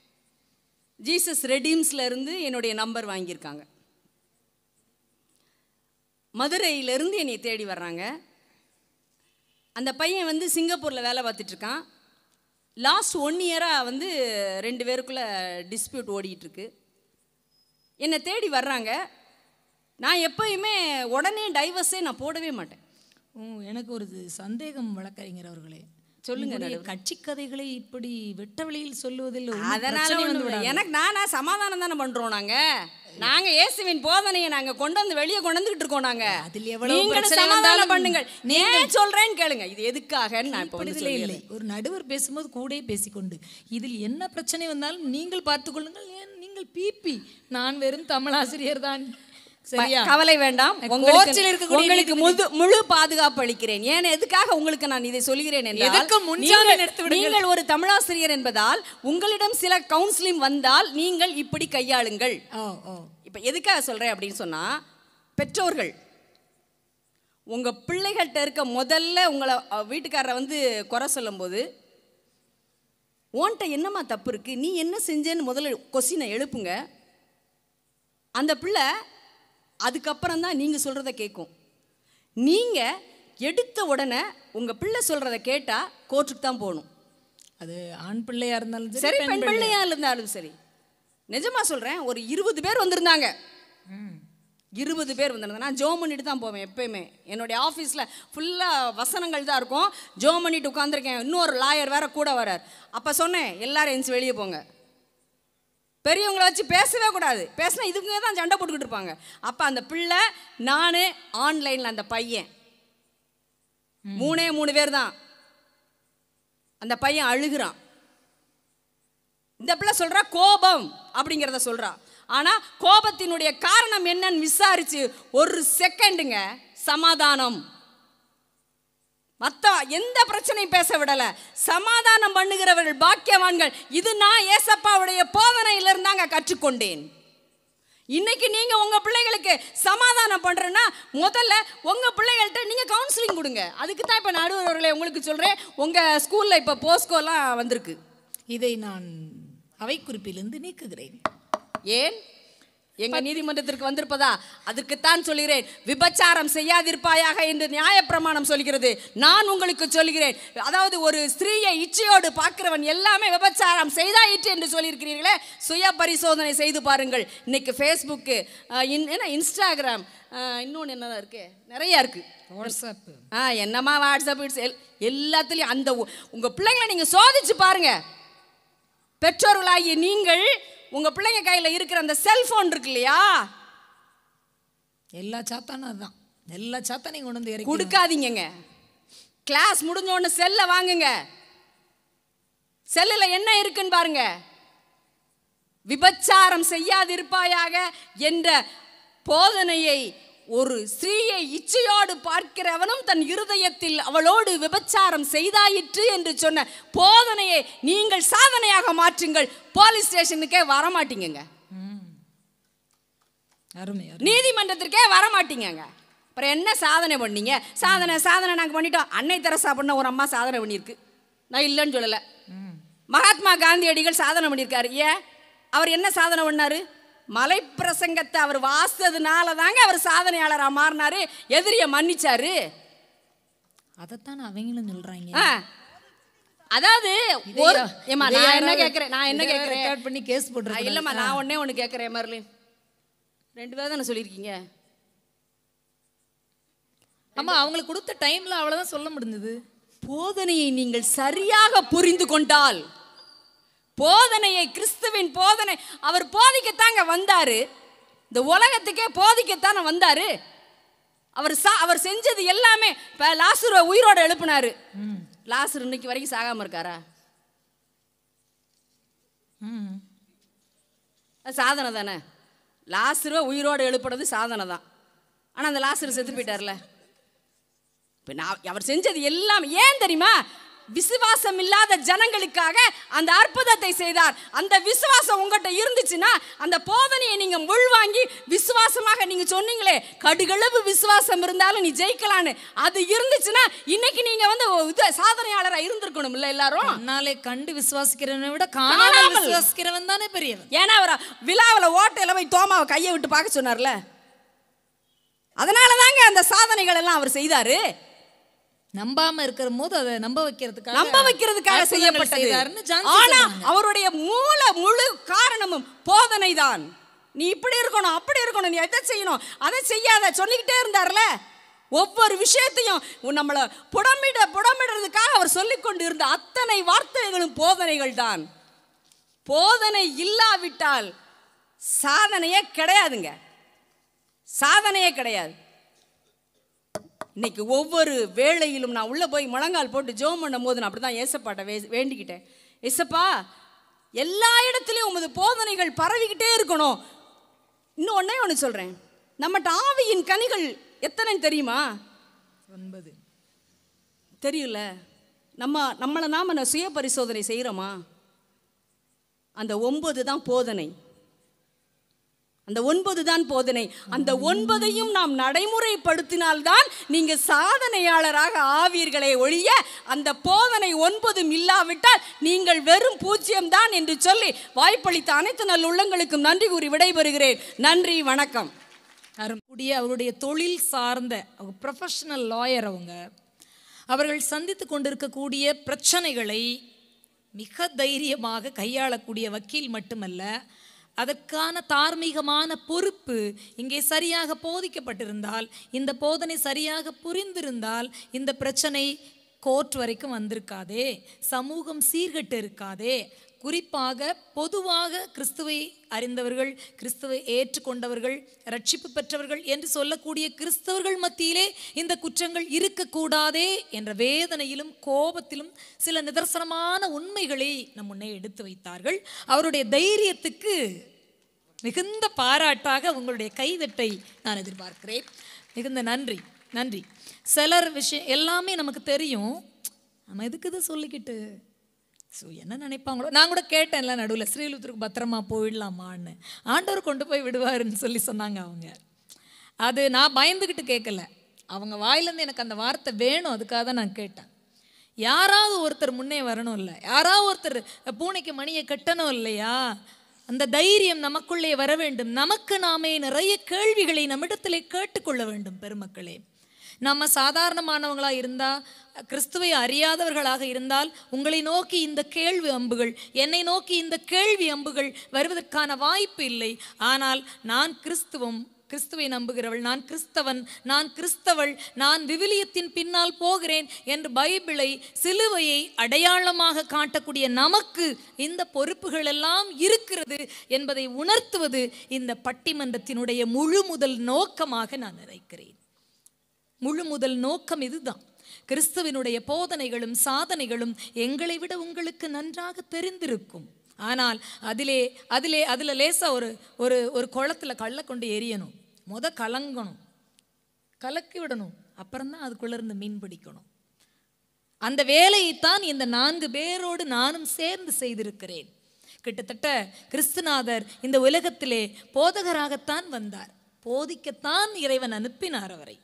ஜீசஸ் ரெடீம்ஸ்ல இருந்து என்னுடைய நம்பர் வாங்கியிருக்காங்க மதுரையில இருந்து என்னை தேடி வர்றாங்க அந்த பையன் வந்து சிங்கப்பூர்ல வேலை பார்த்துட்டு இருக்கான் லாஸ்ட் ஒன் இயராக வந்து ரெண்டு பேருக்குள்ள டிஸ்பியூட் ஓடிட்டு இருக்கு என்னை தேடி வர்றாங்க நான் எப்பயுமே உடனே டைவர்ஸே நான் போடவே மாட்டேன் ஓ எனக்கு ஒரு இது சந்தேகம் வழக்கறிஞர் அவர்களே சொல்லுங்க, உங்களுடைய கட்சி கதைகளை இப்படி வெட்ட வெளியில் சொல்லுவதில் ஒண்ணும் அதனால பிரச்சனை வந்து ஒண்ணும் இல்லை. விடாது. எனக்கு நானா சமாதானம் தானே பண்றோம் நாங்க நாங்க இயேசுவின் போதனையை நாங்க கொண்டு வந்து வெளியே கொண்டு வந்துகிட்டு இருக்கோம் நாங்க அதில் எவ்வளவு நீங்களும் பிரச்சனை சமாதானம் வந்தாலும் பண்ணுங்கள் ஏன் சொல்றேன்னு கேளுங்க இது எதுக்காகன்னு நான் இப்போ வந்து இப்படிதிலே இல்லை ஒரு நடுவர் பேசும்போது கூட பேசிக்கொண்டு இதில் என்ன பிரச்சனை வந்தாலும் நீங்கள் பார்த்துக் கொள்ளுங்கள் ஏன் நீங்கள் பிபி நான் வெறும் தமிழாசிரியர் தான் சரியா கவலை வேண்டாம் கோர்ட்டில் உங்களுக்கு இருக்கக்கூடிய உங்களுக்கு முது முழு பாதுகாப்பு அளிக்கிறேன் ஏன் எதுக்காக உங்களுக்கு நான் இதை சொல்கிறேன் என்றால் எதற்கு முன்ஜாமீன் நீங்கள்- எடுத்து விடுங்கள். நீங்கள் ஒரு தமிழாசிரியர் என்பதால் உங்களிடம் சில கவுன்சிலிங் வந்தால் நீங்கள் இப்படி கையாளுங்கள் ஓ ஓ இப்போ எதுக்காக சொல்கிறேன் அப்படின்னு சொன்னால் பெற்றோர்கள் உங்கள் பிள்ளைகள்கிட்ட இருக்க முதல்ல உங்களை அ, வீட்டுக்காரரை வந்து குறை சொல்லும்போது உன்கிட்ட என்னம்மா தப்பு இருக்குது நீ என்ன செஞ்சேன்னு முதல்ல கொஸ்டினை எழுப்புங்க அந்த பிள்ளை அதுக்கப்புறம் தான் நீங்கள் சொல்கிறத கேட்கும் நீங்கள் எடுத்த உடனே உங்கள் பிள்ளை சொல்கிறத கேட்டால் கோர்ட்டுக்கு தான் போகணும் அது ஆண் பிள்ளையா இருந்தாலும் சரி பெண் பிள்ளையா இருந்தாலும் சரி நிஜமா சொல்றேன் ஒரு இருபது பேர் வந்திருந்தாங்க இருபது பேர் வந்திருந்தாங்க நான் ஜோ பண்ணிட்டு தான் போவேன் எப்பயுமே என்னுடைய ஆஃபீஸில் ஃபுல்லாக வசனங்கள் தான் இருக்கும் ஜோ பண்ணிட்டு உட்காந்துருக்கேன் இன்னொரு லாயர் வேற கூட வரார் அப்போ சொன்னேன் எல்லாரும் எந்திச்சு வெளியே போங்க பெரியவங்கள வச்சு பேசவே கூடாது பேசினா இதுக்குங்க தான் சண்டை போட்டுக்கிட்டு இருப்பாங்க அப்போ அந்த பிள்ளை நான் ஆன்லைனில் அந்த பையன் மூணே மூணு பேர் தான் அந்த பையன் அழுகுறான் இந்த பிள்ளை சொல்றா கோபம் அப்படிங்கிறத சொல்றா ஆனா கோபத்தினுடைய காரணம் என்னன்னு விசாரிச்சு ஒரு செகண்டுங்க சமாதானம் மத்த எந்த பிரச்சனையும் பேச விடல சமாதானம் பண்ணுகிறவர்கள் பாக்கியவான்கள் இது நான் ஏசப்பாவுடைய போதனையில இருந்தாங்க கற்றுக்கொண்டேன் இன்னைக்கு நீங்க உங்க பிள்ளைகளுக்கு சமாதானம் பண்றேன்னா முதல்ல உங்க பிள்ளைகள்கிட்ட நீங்க கவுன்சிலிங் கொடுங்க அதுக்கு தான் இப்ப நடுவர்களே உங்களுக்கு சொல்றேன் உங்க ஸ்கூல்ல இப்ப போஸ்கோலாம் வந்திருக்கு இதை நான் அவை குறிப்பிலிருந்து நீக்குகிறேன் ஏன் எங்க நீதிமன்றத்திற்கு வந்திருப்பதா அதற்குத்தான் சொல்கிறேன் விபச்சாரம் செய்யாதிருப்பாயாக என்று நியாயப்பிரமாணம் சொல்கிறது நான் உங்களுக்கு சொல்கிறேன் அதாவது ஒரு ஸ்திரீயை இச்சையோடு பார்க்கிறவன் எல்லாமே விபச்சாரம் செய்தாயிற்று என்று சொல்லியிருக்கிறீர்களே சுய பரிசோதனை செய்து பாருங்கள் இன்னைக்கு ஃபேஸ்புக்கு என்ன இன்ஸ்டாகிராம் இன்னொன்று என்னதான் இருக்கு நிறைய இருக்கு வாட்ஸ்அப் ஆ என்னம்மா வாட்ஸ்அப் இட்ஸ் எல் எல்லாத்துலேயும் அந்த உ- உங்க பிள்ளைங்களை நீங்க சோதிச்சு பாருங்க பெற்றோர்களாகிய நீங்கள் உங்க பிள்ளைங்க கையில இருக்கிற அந்த செல்போன் இருக்கு இல்லையா எல்லா சாத்தானும் அதுதான் எல்லா சாத்தானையும் கொண்டு வந்து இறக்கி கொடுக்காதீங்கங்க கிளாஸ் முடிஞ்ச உடனே செல்லை வாங்குங்க செல்லில் என்ன இருக்குன்னு பாருங்க விபச்சாரம் செய்யாதிருப்பாயாக என்ற போதனையை ஒரு ஸ்திரீயை இச்சையோடு பார்க்கிறவனும் தன் இருதயத்தில் அவளோடு விபச்சாரம் செய்தாயிற்று என்று சொன்ன போதனையை நீங்கள் சாதனையாக மாற்றுங்கள் போலீஸ் ஸ்டேஷனுக்கே வரமாட்டீங்கங்க அருமை அருமை நீதிமன்றத்திற்கே வரமாட்டீங்கங்க அப்புறம் என்ன சாதனை பண்ணீங்க சாதனை சாதனை நாங்கள் பண்ணிட்டோம் அன்னை தெரசா பண்ண ஒரு அம்மா சாதனை பண்ணியிருக்கு நான் இல்லைன்னு சொல்லலை மகாத்மா காந்தியடிகள் சாதனை பண்ணியிருக்காரு ஏன் அவர் என்ன சாதனை பண்ணாரு மலை பிரசங்கத்தை அவர் வாசித்ததுனால தாங்க அவர் சாதனையாளராக மாறினாரு எதிரியை மன்னிச்சாரு அதைத்தான் அவங்களும் சொல்றாங்க ஆ. அதாவது ஒரு இதையா- ஏம்மா இதை நான் என்ன யாராவது- கேட்குறேன் நான் என்ன இதை கேட்குறேன் record பண்ணி கேஸ் ஆ, போட்டு இல்லைம்மா நான் ஒண்ணே ஒன்று கேட்குறேன் மர்லின் ரெண்டு பேர் தானே சொல்லியிருக்கீங்க ஆமா அவங்களுக்கு கொடுத்த டைம்ல அவ்வளவுதான் சொல்ல முடிஞ்சது போதனையை நீங்கள் சரியாக புரிந்து கொண்டால் போதனையை கிறிஸ்துவின் போதனை அவர் போதிக்கத்தாங்க வந்தாரு இந்த உலகத்துக்கே போதிக்கத்தானே வந்தாரு அவர் சா அவர் செஞ்சது எல்லாமே இப்போ லாசுர உயிரோட எழுப்புனாரு லாசுர் இன்னைக்கு வரைக்கும் சாகாம இருக்காரா ம் அது சாதனை தானே லாசுருவை உயிரோட எழுப்புறது சாதனை தான் ஆனால் அந்த லாசுரு செத்து போயிட்டார்ல இப்போ நான் அவர் செஞ்சது எல்லாம் ஏன் தெரியுமா விசுவாசம் இல்லாத ஜனங்களுக்காக அந்த அற்புதத்தை செய்தார் அந்த விசுவாசம் உங்கள்கிட்ட இருந்துச்சுன்னா அந்த போதனையை நீங்க உள்வாங்கி விசுவாசமாக நீங்க சொன்னீங்களே கடுகளவு விசுவாசம் இருந்தாலும் நீ ஜெயிக்கலான்னு அது இருந்துச்சுன்னா இன்னைக்கு நீங்க வந்து இது சாதனையாளரா இருந்திருக்கணும் இல்ல எல்லாரும் கண்ணாலே கண்டு விசுவாசிக்கிறவனை விட காணாமல் காணாமல். விசுவாசிக்கிறவன் தானே பெரியவன் ஏன்னா அவர் விழாவில் ஓட்டையில போய் தோமாவை கையை விட்டு பார்க்க சொன்னார்ல அதனால தாங்க அந்த சாதனைகள் எல்லாம் அவர் செய்தாரு நம்பாம இருக்கிற போது அதை நம்ப வைக்கிறதுக்காக நம்ப வைக்கிறதுக்காக அற்புதங்கள் செய்யப்பட்டது செய்தாருன்னு ஜான்சி ஆனா சொல்றாங்க. அவருடைய மூல முழு காரணமும் போதனை தான் நீ இப்படி இருக்கணும் அப்படி இருக்கணும் நீ எதை செய்யணும் அதை செய்யாத சொல்லிக்கிட்டே இருந்தார்ல ஒவ்வொரு விஷயத்தையும் உன் நம்மளை புடமிட புடமிடுறதுக்காக அவர் சொல்லிக் கொண்டு இருந்த அத்தனை வார்த்தைகளும் போதனைகள் தான் போதனை இல்லாவிட்டால் சாதனையே கிடையாதுங்க சாதனையே கிடையாது இன்னைக்கு ஒவ்வொரு வேளையிலும் நான் உள்ளே போய் முழங்கால் போட்டு ஜெபம் பண்ணும் போது நான் அப்படி தான் ஏசப்பாட்ட வே வேண்டிக்கிட்டேன் ஏசப்பா எல்லா இடத்துலையும் உமது போதனைகள் பரவிக்கிட்டே இருக்கணும் இன்னும் ஒன்றே ஒன்று சொல்கிறேன் நம்மகிட்ட ஆவியின் கனிகள் எத்தனைன்னு தெரியுமா ஒன்பது தெரியல நம்ம நம்மளை நாம ந- சுய பரிசோதனை செய்கிறோமா அந்த ஒன்பது தான் போதனை அந்த ஒன்பது தான் போதனை அந்த ஒன்பதையும் நாம் நடைமுறைப்படுத்தினால்தான் நீங்க சாதனையாளராக ஆவீர்களே ஒழிய அந்த போதனை ஒன்பதும் இல்லாவிட்டால் நீங்கள் வெறும் பூஜ்ஜியம் தான் என்று சொல்லி வாய்ப்பளித்த அனைத்து நல்ல உள்ளங்களுக்கும் நன்றி கூறி விடைபெறுகிறேன் நன்றி வணக்கம் அரும்புடைய அவருடைய தொழில் சார்ந்த அவங்க ப்ரொஃபஷனல் லாயர் அவங்க அவர்கள் சந்தித்து கொண்டிருக்கக்கூடிய பிரச்சனைகளை மிக தைரியமாக கையாளக்கூடிய வக்கீல் மட்டுமல்ல அதற்கான தார்மீகமான பொறுப்பு இங்கே சரியாக போதிக்கப்பட்டிருந்தால் இந்த போதனை சரியாக புரிந்திருந்தால் இந்த பிரச்சனை கோர்ட் வரைக்கும் வந்திருக்காதே சமூகம் சீர்கெட்டு இருக்காதே குறிப்பாக பொதுவாக கிறிஸ்துவை அறிந்தவர்கள் கிறிஸ்துவை ஏற்றுக்கொண்டவர்கள் ரட்சிப்பு பெற்றவர்கள் என்று சொல்லக்கூடிய கிறிஸ்தவர்கள் மத்தியிலே இந்த குற்றங்கள் இருக்கக்கூடாதே என்ற வேதனையிலும் கோபத்திலும் சில நிதர்சனமான உண்மைகளை நம் முன்னே எடுத்து வைத்தார்கள் அவருடைய தைரியத்துக்கு மிகுந்த பாராட்டாக உங்களுடைய கைதட்டை நான் எதிர்பார்க்கிறேன் மிகுந்த நன்றி நன்றி சிலர் விஷயம் எல்லாமே நமக்கு தெரியும் நம்ம எதுக்கு இதை சொல்லிக்கிட்டு ஸோ என்ன நினைப்பாங்களோ நான் கூட கேட்டேன்ல நடுவில் ஸ்ரீலுத்தருக்கு பத்திரமா போயிடலாமான்னு ஆண்டவர் கொண்டு போய் விடுவாருன்னு சொல்லி சொன்னாங்க அவங்க அது நான் பயந்துக்கிட்டு கேட்கல அவங்க வாயிலேருந்து எனக்கு அந்த வார்த்தை வேணும் அதுக்காக தான் நான் கேட்டேன் யாராவது ஒருத்தர் முன்னே வரணும் இல்லை யாராவது ஒருத்தர் பூனைக்கு மணியை கட்டணும் இல்லையா அந்த தைரியம் நமக்குள்ளே வர வேண்டும் நமக்கு நாமே நிறைய கேள்விகளை நம்மிடத்திலே கேட்டுக்கொள்ள வேண்டும் பெருமக்களே நம்ம சாதாரணமானவங்களா இருந்தா கிறிஸ்துவை அறியாதவர்களாக இருந்தால் உங்களை நோக்கி இந்த கேள்வி அம்புகள் என்னை நோக்கி இந்த கேள்வி அம்புகள் வருவதற்கான வாய்ப்பு இல்லை ஆனால் நான் கிறிஸ்துவம் கிறிஸ்துவை நம்புகிறவள் நான் கிறிஸ்தவன் நான் கிறிஸ்தவள் நான் விவிலியத்தின் பின்னால் போகிறேன் என்று பைபிளை சிலுவையை அடையாளமாக காட்டக்கூடிய நமக்கு இந்த பொறுப்புகள் எல்லாம் இருக்கிறது என்பதை உணர்த்துவது இந்த பட்டிமன்றத்தினுடைய முழு முதல் நோக்கமாக நான் நினைக்கிறேன் முழு முதல் நோக்கம் இதுதான் கிறிஸ்துவினுடைய போதனைகளும் சாதனைகளும் எங்களை விட உங்களுக்கு நன்றாக தெரிந்திருக்கும் ஆனால் அதிலே அதிலே அதில் லேசா ஒரு ஒரு ஒரு குளத்துல கல்லை கொண்டு எரியணும் முத கலங்கணும் கலக்கி விடணும் அப்புறம்தான் அதுக்குள்ள இருந்து மீன் பிடிக்கணும் அந்த வேலையைத்தான் இந்த நான்கு பேரோடு நானும் சேர்ந்து செய்திருக்கிறேன் கிட்டத்தட்ட கிறிஸ்துநாதர் இந்த உலகத்திலே போதகராகத்தான் வந்தார் போதிக்கத்தான் இறைவன் அனுப்பினார் அவரை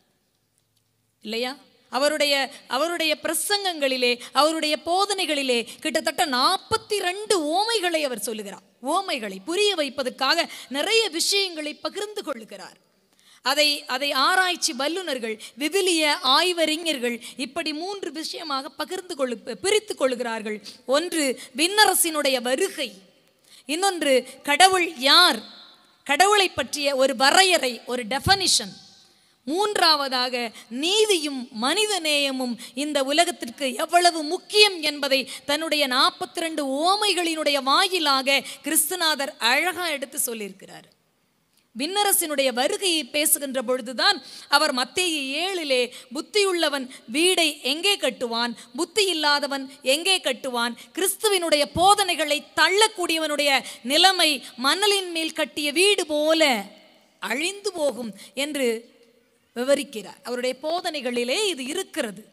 இல்லையா அவருடைய அவருடைய பிரசங்கங்களிலே அவருடைய போதனைகளிலே கிட்டத்தட்ட நாற்பத்தி ரெண்டு ஓமைகளை அவர் சொல்லுகிறார் ஓமைகளை புரிய வைப்பதற்காக நிறைய விஷயங்களை பகிர்ந்து கொள்ளுகிறார் அதை அதை ஆராய்ச்சி வல்லுனர்கள் விவிலிய ஆய்வறிஞர்கள் இப்படி மூன்று விஷயமாக பகிர்ந்து கொள்ளு பிரித்து கொள்கிறார்கள் ஒன்று விண்ணரசினுடைய வருகை இன்னொன்று கடவுள் யார் கடவுளை பற்றிய ஒரு வரையறை ஒரு டெஃபனிஷன் மூன்றாவதாக நீதியும் மனித நேயமும் இந்த உலகத்திற்கு எவ்வளவு முக்கியம் என்பதை தன்னுடைய நாற்பத்தி ரெண்டு ஓமைகளினுடைய வாயிலாக கிறிஸ்துநாதர் அழகா எடுத்து சொல்லியிருக்கிறார் விண்ணரசினுடைய வருகையை பேசுகின்ற பொழுதுதான் அவர் மத்தேயு ஏழிலே புத்தியுள்ளவன் வீடை எங்கே கட்டுவான் புத்தி இல்லாதவன் எங்கே கட்டுவான் கிறிஸ்துவினுடைய போதனைகளை தள்ளக்கூடியவனுடைய நிலைமை மணலின் மேல் கட்டிய வீடு போல அழிந்து போகும் என்று விவரிக்கிறார் அவருடைய போதனைகளிலே இது இருக்கிறது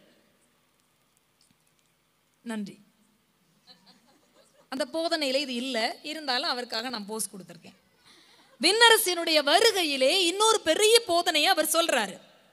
நன்றி அந்த போதனையில இது இல்லை இருந்தாலும் அவருக்காக நான் போஸ்ட் கொடுத்துருக்கேன் விண்ணரசினுடைய வருகையிலே இன்னொரு பெரிய போதனையை அவர் சொல்றாரு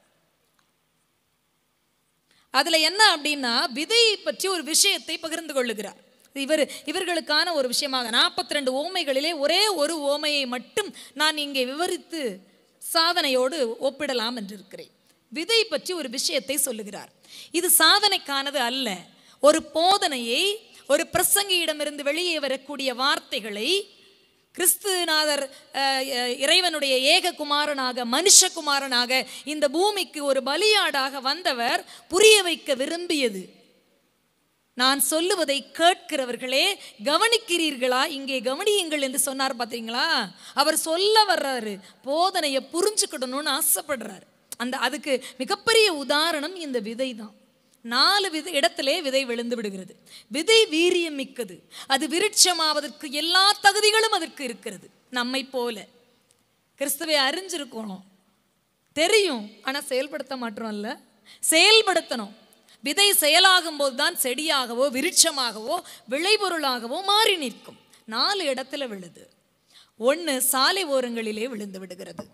அதுல என்ன அப்படின்னா விதையை பற்றி ஒரு விஷயத்தை பகிர்ந்து கொள்ளுகிறார் இவர் இவர்களுக்கான ஒரு விஷயமாக நாற்பத்தி ரெண்டு ஓமைகளிலே ஒரே ஒரு ஓமையை மட்டும் நான் இங்கே விவரித்து சாதனையோடு ஒப்பிடலாம் என்று இருக்கிறேன் விதை பற்றி ஒரு விஷயத்தை சொல்லுகிறார் இது சாதனைக்கானது அல்ல ஒரு போதனையை ஒரு பிரசங்கியிடமிருந்து வெளியே வரக்கூடிய வார்த்தைகளை கிறிஸ்துநாதர் அஹ், அஹ், இறைவனுடைய ஏககுமாரனாக மனுஷகுமாரனாக இந்த பூமிக்கு ஒரு பலியாடாக வந்தவர் புரிய வைக்க விரும்பியது நான் சொல்லுவதை கேட்கிறவர்களே கவனிக்கிறீர்களா இங்கே கவனியுங்கள் என்று சொன்னார் பார்த்தீங்களா அவர் சொல்ல வர்றாரு போதனையை புரிஞ்சுக்கிடணும்னு ஆசைப்படுறாரு அந்த அதுக்கு மிகப்பெரிய உதாரணம் இந்த விதை தான் நாலு வித இடத்திலே விதை விழுந்து விடுகிறது விதை வீரியம் மிக்கது அது விருட்சமாவதற்கு எல்லா தகுதிகளும் அதற்கு இருக்கிறது நம்மை போல கிறிஸ்துவை அறிஞ்சிருக்கணும் தெரியும் ஆனால் செயல்படுத்த மாட்டோம்ல செயல்படுத்தணும் விதை செயலாகும் போதுதான் செடியாகவோ விருட்சமாகவோ விளைபொருளாகவோ மாறி நிற்கும் நாலு இடத்துல விழுது ஒன்று சாலை ஓரங்களிலே விழுந்து விடுகிறது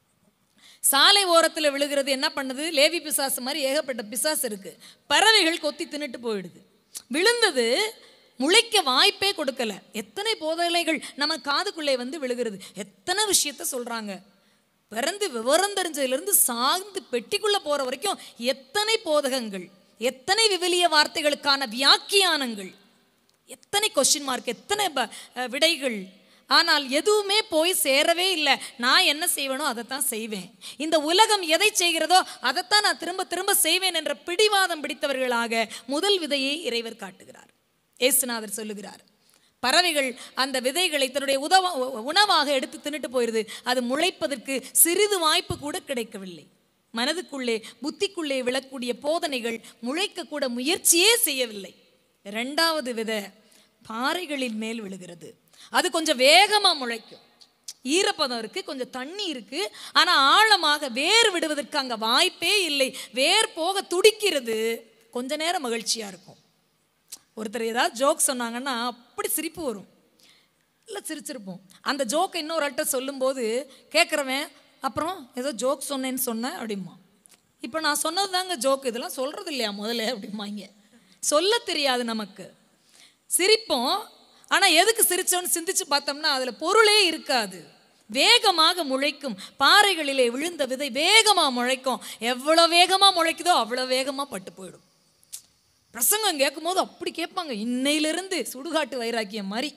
சாலை ஓரத்தில் விழுகிறது என்ன பண்ணுது லேவி பிசாசு மாதிரி ஏகப்பட்ட பிசாசு இருக்கு பறவைகள் கொத்தி தின்னுட்டு போயிடுது விழுந்தது முளைக்க வாய்ப்பே கொடுக்கல எத்தனை போதனைகள் நம்ம காதுக்குள்ளே வந்து விழுகிறது எத்தனை விஷயத்த சொல்றாங்க பிறந்து விவரம் தெரிஞ்சதுலேருந்து சார்ந்து பெட்டிக்குள்ள போற வரைக்கும் எத்தனை போதகங்கள் எத்தனை விவிலிய வார்த்தைகளுக்கான வியாக்கியானங்கள் எத்தனை கொஸ்டின் மார்க் எத்தனை ப- அஹ் விடைகள் ஆனால் எதுவுமே போய் சேரவே இல்லை நான் என்ன செய்வேனோ அதைத்தான் செய்வேன் இந்த உலகம் எதை செய்கிறதோ அதைத்தான் நான் திரும்ப திரும்ப செய்வேன் என்ற பிடிவாதம் பிடித்தவர்களாக முதல் விதையை இறைவர் காட்டுகிறார் ஏசுநாதர் சொல்லுகிறார் பறவைகள் அந்த விதைகளை தன்னுடைய உதவ உணவாக எடுத்து தின்னுட்டு போயிருது அது முளைப்பதற்கு சிறிது வாய்ப்பு கூட கிடைக்கவில்லை மனதுக்குள்ளே புத்திக்குள்ளே விழக்கூடிய போதனைகள் முளைக்க கூட முயற்சியே செய்யவில்லை இரண்டாவது வித பாறைகளின் மேல் விழுகிறது அது கொஞ்சம் வேகமா முளைக்கும் ஈரப்பதம் இருக்கு கொஞ்சம் தண்ணி இருக்கு ஆனா ஆழமாக வேர் விடுவதற்கு அங்க வாய்ப்பே இல்லை வேர் போக துடிக்கிறது கொஞ்ச நேரம் மகிழ்ச்சியா இருக்கும் ஒருத்தர் ஏதாவது ஜோக் சொன்னாங்கன்னா அப்படி சிரிப்பு வரும் இல்லை சிரிச்சிருப்போம் அந்த ஜோக்கை இன்னொரு ஆள்கிட்ட சொல்லும்போது கேட்குறவன் அப்புறம் ஏதோ ஜோக் சொன்னேன்னு சொன்னேன் அப்படிமா இப்போ நான் சொன்னது தாங்க ஜோக் இதெல்லாம் சொல்கிறது இல்லையா முதல்ல அப்படிம்பாங்க சொல்ல தெரியாது நமக்கு சிரிப்போம் ஆனா எதுக்கு சிரிச்சோன்னு சிந்திச்சு பார்த்தோம்னா அதுல பொருளே இருக்காது வேகமாக முளைக்கும் பாறைகளிலே விழுந்த விதை வேகமா முளைக்கும் எவ்வளவு வேகமா முளைக்குதோ அவ்வளவு வேகமா பட்டு போயிடும் பிரசங்கம் கேட்கும்போது அப்படி கேட்பாங்க இன்னையிலிருந்து சுடுகாட்டு வைராக்கியம் மாதிரி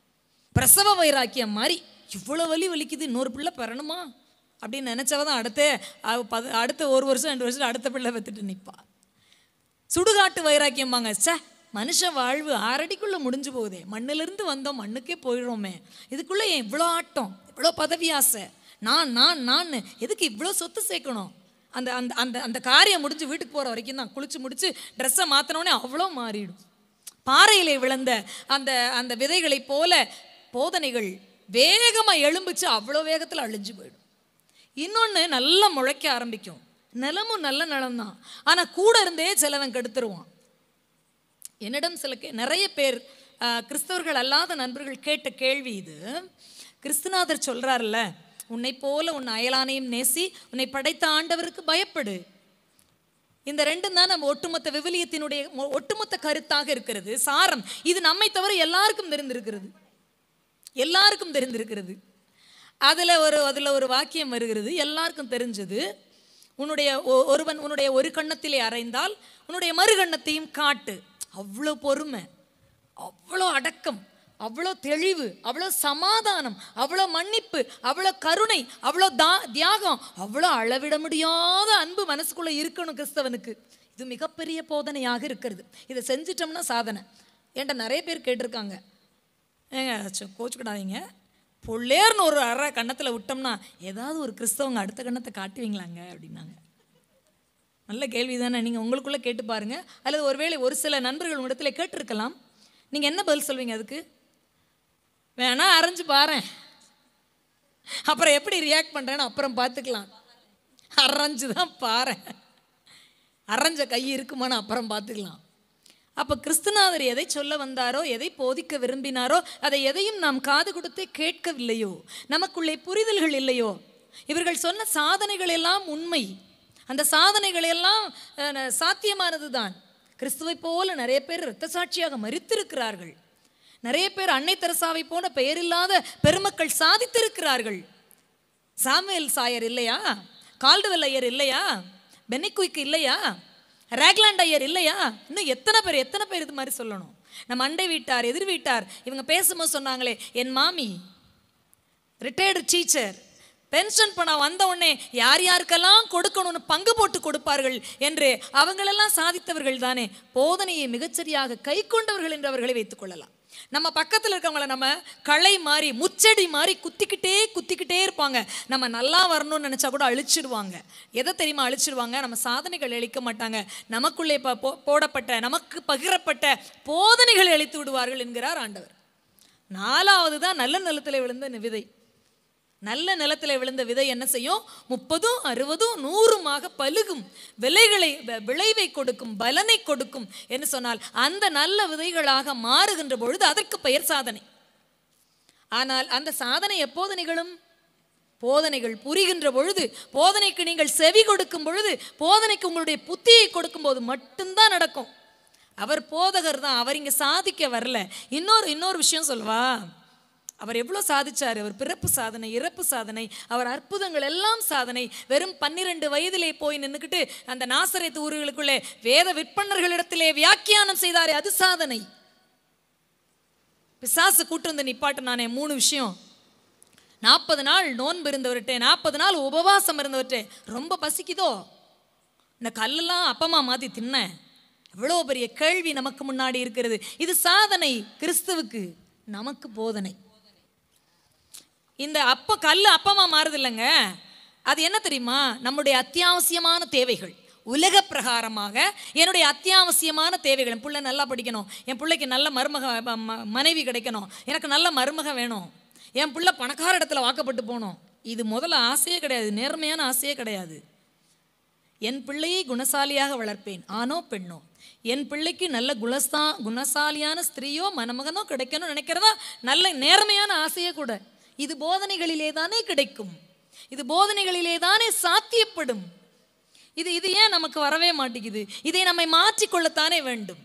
பிரசவ வைராக்கியம் மாதிரி இவ்வளோ வலி வலிக்குது இன்னொரு பிள்ளை பெறணுமா அப்படின்னு நினச்சவ தான் அடுத்த அவ பத அடுத்த ஒரு வருஷம் ரெண்டு வருஷம் அடுத்த பிள்ளை பெற்றுட்டு நிற்பா சுடுகாட்டு வைராக்கியம்பாங்க சே மனுஷ வாழ்வு ஆறடிக்குள்ளே முடிஞ்சு போகுதே மண்ணிலிருந்து வந்தோம் மண்ணுக்கே போயிடுறோமே இதுக்குள்ளே ஏன் இவ்வளோ ஆட்டம் இவ்வளோ பதவி ஆசை நான் நான் நான் எதுக்கு இவ்வளோ சொத்து சேர்க்கணும் அந்த அந்த அந்த அந்த காரியம் முடிஞ்சு வீட்டுக்கு போகிற வரைக்கும் தான் குளிச்சு முடிச்சு ட்ரெஸ்ஸை மாற்றினோடனே அவ்வளோ மாறிடும் பாறையிலே விழுந்த அந்த அந்த விதைகளைப் போல போதனைகள் வேகமாக எழும்புச்சு அவ்வளோ வேகத்தில் அழிஞ்சு போயிடும் இன்னொன்று நல்லா முளைக்க ஆரம்பிக்கும் நிலமும் நல்ல நிலம் தான் ஆனால் கூட இருந்தே சிலவன் கெடுத்துருவான் என்னிடம் சில கே நிறைய பேர் ஆ, கிறிஸ்தவர்கள் அல்லாத நண்பர்கள் கேட்ட கேள்வி இது கிறிஸ்துநாதர் சொல்றாருல்ல உன்னை போல உன் அயலானையும் நேசி உன்னை படைத்த ஆண்டவருக்கு பயப்படு இந்த ரெண்டும் தான் நம்ம ஒட்டுமொத்த விவிலியத்தினுடைய மொ- ஒட்டுமொத்த கருத்தாக இருக்கிறது சாரம் இது நம்மை தவிர எல்லாருக்கும் தெரிந்திருக்கிறது எல்லாருக்கும் தெரிந்திருக்கிறது அதில் ஒரு அதில் ஒரு வாக்கியம் வருகிறது எல்லாருக்கும் தெரிஞ்சது உன்னுடைய ஒ- ஒருவன் உன்னுடைய ஒரு கண்ணத்திலே அறைந்தால் உன்னுடைய மறு கண்ணத்தையும் காட்டு அவ்வளோ பொறுமை அவ்வளோ அடக்கம் அவ்வளோ தெளிவு அவ்வளோ சமாதானம் அவ்வளோ மன்னிப்பு அவ்வளோ கருணை அவ்வளோ தா தியாகம் அவ்வளோ அளவிட முடியாத அன்பு மனசுக்குள்ளே இருக்கணும் கிறிஸ்தவனுக்கு இது மிகப்பெரிய போதனையாக இருக்கிறது இதை செஞ்சிட்டோம்னா சாதனை ஏன்டா நிறைய பேர் கேட்டிருக்காங்க ஏங்க சு- கோச்சுக்கிடாதீங்க பொள்ளேர்னு ஒரு அரை கன்னத்தில் விட்டோம்னா ஏதாவது ஒரு கிறிஸ்தவங்க அடுத்த கண்ணத்தை காட்டுவீங்களாங்க அப்படின்னாங்க நல்ல கேள்வி தானே நீங்கள் உங்களுக்குள்ளே கேட்டு பாருங்க அல்லது ஒருவேளை ஒரு சில நண்பர்கள் உங்களிடத்துல கேட்டிருக்கலாம் நீங்கள் என்ன பதில் சொல்வீங்க அதுக்கு வேணா அரைஞ்சு பாரேன் அப்புறம் எப்படி ரியாக்ட் பண்ணுறேன்னு அப்புறம் பார்த்துக்கலாம் அரைஞ்சு தான் பாரேன் அரைஞ்ச கை இருக்குமான்னு அப்புறம் பார்த்துக்கலாம் அப்போ கிறிஸ்துநாதர் எதை சொல்ல வந்தாரோ எதை போதிக்க விரும்பினாரோ அதை எதையும் நாம் காது கொடுத்தே கேட்கவில்லையோ நமக்குள்ளே புரிதல்கள் இல்லையோ இவர்கள் சொன்ன சாதனைகள் எல்லாம் உண்மை அந்த சாதனைகள் எல்லாம் அஹ், சாத்தியமானது தான் கிறிஸ்துவை போல நிறைய பேர் இரத்த சாட்சியாக மறித்திருக்கிறார்கள் நிறைய பேர் அன்னை தெரசாவை போன பெயரில்லாத பெருமக்கள் சாதித்திருக்கிறார்கள் சாமுவேல் சாயர் இல்லையா கால்டுவெல் ஐயர் இல்லையா பெனிக்குய்க்கு இல்லையா ரேக்லாண்ட் ஐயர் இல்லையா இன்னும் எத்தனை பேர் எத்தனை பேர் இது மாதிரி சொல்லணும் நம்ம அண்டை வீட்டார் எதிர் வீட்டார் இவங்க பேசும்போது சொன்னாங்களே என் மாமி ரிட்டையர்டு டீச்சர் பென்ஷன் பணம் வந்த உடனே யார் யாருக்கெல்லாம் கொடுக்கணும்னு பங்கு போட்டு கொடுப்பார்கள் என்று அவங்களெல்லாம் சாதித்தவர்கள் தானே போதனையை மிகச்சரியாக கை கொண்டவர்கள் என்று அவர்களை வைத்துக் கொள்ளலாம் நம்ம பக்கத்தில் இருக்கவங்கள நம்ம களை மாறி முச்செடி மாதிரி குத்திக்கிட்டே குத்திக்கிட்டே இருப்பாங்க நம்ம நல்லா வரணும்னு நினச்சா கூட அழிச்சிடுவாங்க எதை தெரியுமா அழிச்சிடுவாங்க நம்ம சாதனைகள் அழிக்க மாட்டாங்க நமக்குள்ளே ப- போ- போடப்பட்ட நமக்கு பகிரப்பட்ட போதனைகளை அழித்து விடுவார்கள் என்கிறார் ஆண்டவர் நாலாவது தான் நல்ல நிலத்தில் விழுந்த விதை நல்ல நிலத்தில் விழுந்த விதை என்ன செய்யும் முப்பதும் அறுபதும் நூறுமாக பலுகும் விலைகளை வ- விளைவை கொடுக்கும் பலனை கொடுக்கும் என்று சொன்னால் அந்த நல்ல விதைகளாக மாறுகின்ற பொழுது அதற்கு பெயர் சாதனை ஆனால் அந்த சாதனை எப்போது நிகழும் போதனைகள் புரிகின்ற பொழுது போதனைக்கு நீங்கள் செவி கொடுக்கும் பொழுது போதனைக்கு உங்களுடைய புத்தியை கொடுக்கும்போது மட்டும்தான் நடக்கும் அவர் போதகர் தான் அவர் இங்கே சாதிக்க வரல இன்னொரு இன்னொரு விஷயம் சொல்வா அவர் எவ்வளோ சாதிச்சார் அவர் பிறப்பு சாதனை இறப்பு சாதனை அவர் அற்புதங்கள் எல்லாம் சாதனை வெறும் பன்னிரண்டு வயதிலே போய் நின்றுக்கிட்டு அந்த நாசரேத்து ஊர்களுக்குள்ளே வேத விற்பனர்களிடத்திலே வியாக்கியானம் செய்தாரே அது சாதனை பிசாசு கூட்டு வந்து நிப்பாட்டினானே மூணு விஷயம் நாற்பது நாள் நோன்பு இருந்தவர்கிட்ட நாற்பது நாள் உபவாசம் இருந்தவர்கிட்ட ரொம்ப பசிக்குதோ இந்த கல்லெல்லாம் அப்பமா மாற்றி தின்னேன் எவ்வளோ பெரிய கேள்வி நமக்கு முன்னாடி இருக்கிறது இது சாதனை கிறிஸ்துவுக்கு நமக்கு போதனை இந்த அப்ப கல் அப்பமா மாறுது இல்லைங்க அது என்ன தெரியுமா நம்முடைய அத்தியாவசியமான தேவைகள் உலக பிரகாரமாக என்னுடைய அத்தியாவசியமான தேவைகள் என் பிள்ளை நல்லா படிக்கணும் என் பிள்ளைக்கு நல்ல மருமக ம- ம- மனைவி கிடைக்கணும் எனக்கு நல்ல மருமக வேணும் என் பிள்ளை பணக்கார இடத்துல வாக்கப்பட்டு போகணும் இது முதல்ல ஆசையே கிடையாது நேர்மையான ஆசையே கிடையாது என் பிள்ளையை குணசாலியாக வளர்ப்பேன் ஆணோ பெண்ணோ என் பிள்ளைக்கு நல்ல குணசா குணசாலியான ஸ்திரீயோ மணமகனோ கிடைக்கணும்னு நினைக்கிறதா நல்ல நேர்மையான ஆசையே கூட இது போதனைகளிலே தானே கிடைக்கும் இது போதனைகளிலே தானே சாத்தியப்படும் இது இது ஏன் நமக்கு வரவே மாட்டேங்குது இதை நம்மை மாற்றிக்கொள்ளத்தானே வேண்டும்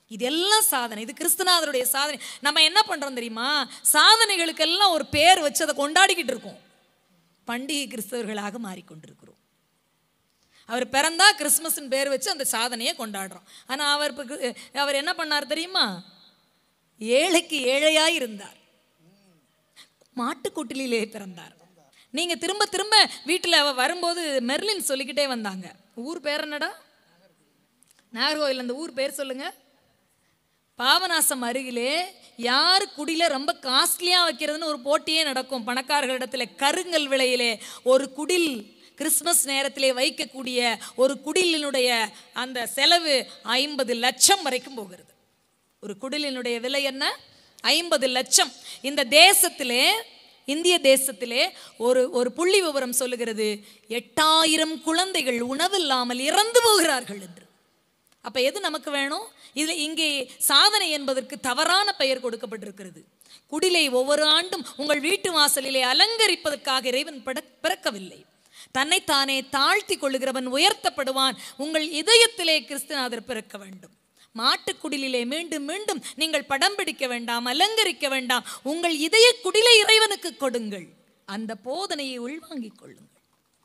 இதெல்லாம் சாதனை இது கிறிஸ்துநாதருடைய சாதனை நம்ம என்ன பண்றோம் தெரியுமா சாதனைகளுக்கெல்லாம் ஒரு பேர் வச்சு அதை கொண்டாடிக்கிட்டு இருக்கோம் பண்டிகை கிறிஸ்தவர்களாக மாறிக்கொண்டிருக்கிறோம் அவர் பிறந்தா கிறிஸ்மஸ்னு பேர் வச்சு அந்த சாதனையை கொண்டாடுறோம் ஆனால் அவர் இப்ப கி- அவர் என்ன பண்ணார் தெரியுமா ஏழைக்கு ஏழையாய் இருந்தார் மாட்டுக்கூட்டிலே பிறந்தார் நீங்க திரும்ப திரும்ப வீட்டில் வரும்போது மெர்லின் சொல்லிக்கிட்டே வந்தாங்க ஊர் பேர் என்னடா நாகர்கோவில் அந்த ஊர் பேர் சொல்லுங்க பாபநாசம் அருகிலே யார் குடியில ரொம்ப காஸ்ட்லியா வைக்கிறதுன்னு ஒரு போட்டியே நடக்கும் பணக்காரர்களிடத்துல கருங்கல் விலையிலே ஒரு குடில் கிறிஸ்மஸ் நேரத்திலே வைக்கக்கூடிய ஒரு குடிலினுடைய அந்த செலவு ஐம்பது லட்சம் வரைக்கும் போகிறது ஒரு குடிலினுடைய விலை என்ன ஐம்பது லட்சம் இந்த தேசத்திலே இந்திய தேசத்திலே ஒரு ஒரு புள்ளி விவரம் சொல்லுகிறது எட்டாயிரம் குழந்தைகள் உணவில்லாமல் இறந்து போகிறார்கள் என்று அப்ப எது நமக்கு வேணும் இதுல இங்கே சாதனை என்பதற்கு தவறான பெயர் கொடுக்கப்பட்டிருக்கிறது குடிலை ஒவ்வொரு ஆண்டும் உங்கள் வீட்டு வாசலிலே அலங்கரிப்பதற்காக இறைவன் பட- பிறக்கவில்லை தன்னைத்தானே தாழ்த்தி கொள்ளுகிறவன் உயர்த்தப்படுவான் உங்கள் இதயத்திலே கிறிஸ்துநாதர் பிறக்க வேண்டும் மாட்டுக்குடிலே மீண்டும் மீண்டும் நீங்கள் படம் பிடிக்க வேண்டாம் அலங்கரிக்க வேண்டாம் உங்கள் இதய குடிலை இறைவனுக்கு கொடுங்கள் அந்த போதனையை உள்வாங்கிக் கொள்ளுங்கள்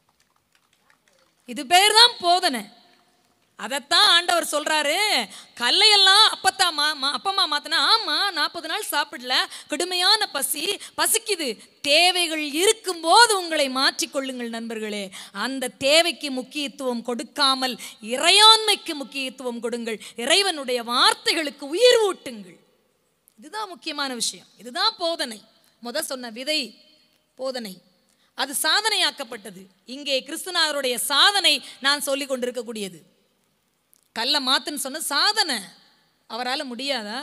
இது பேர் தான் போதனை அதைத்தான் ஆண்டவர் சொல்றாரு கல்லையெல்லாம் அப்பத்தா மா மா- அப்பம்மா மாத்தினா ஆமா நாற்பது நாள் சாப்பிடல கடுமையான பசி பசிக்குது தேவைகள் இருக்கும்போது உங்களை மாற்றிக்கொள்ளுங்கள் நண்பர்களே அந்த தேவைக்கு முக்கியத்துவம் கொடுக்காமல் இறையாண்மைக்கு முக்கியத்துவம் கொடுங்கள் இறைவனுடைய வார்த்தைகளுக்கு உயிர் ஊட்டுங்கள் இதுதான் முக்கியமான விஷயம் இதுதான் போதனை முத சொன்ன விதை போதனை அது சாதனையாக்கப்பட்டது இங்கே கிறிஸ்துநாதருடைய சாதனை நான் சொல்லிக் கொண்டிருக்கக்கூடியது கல்லை மாத்துன்னு சொன்ன சாதனை அவரால் முடியாதா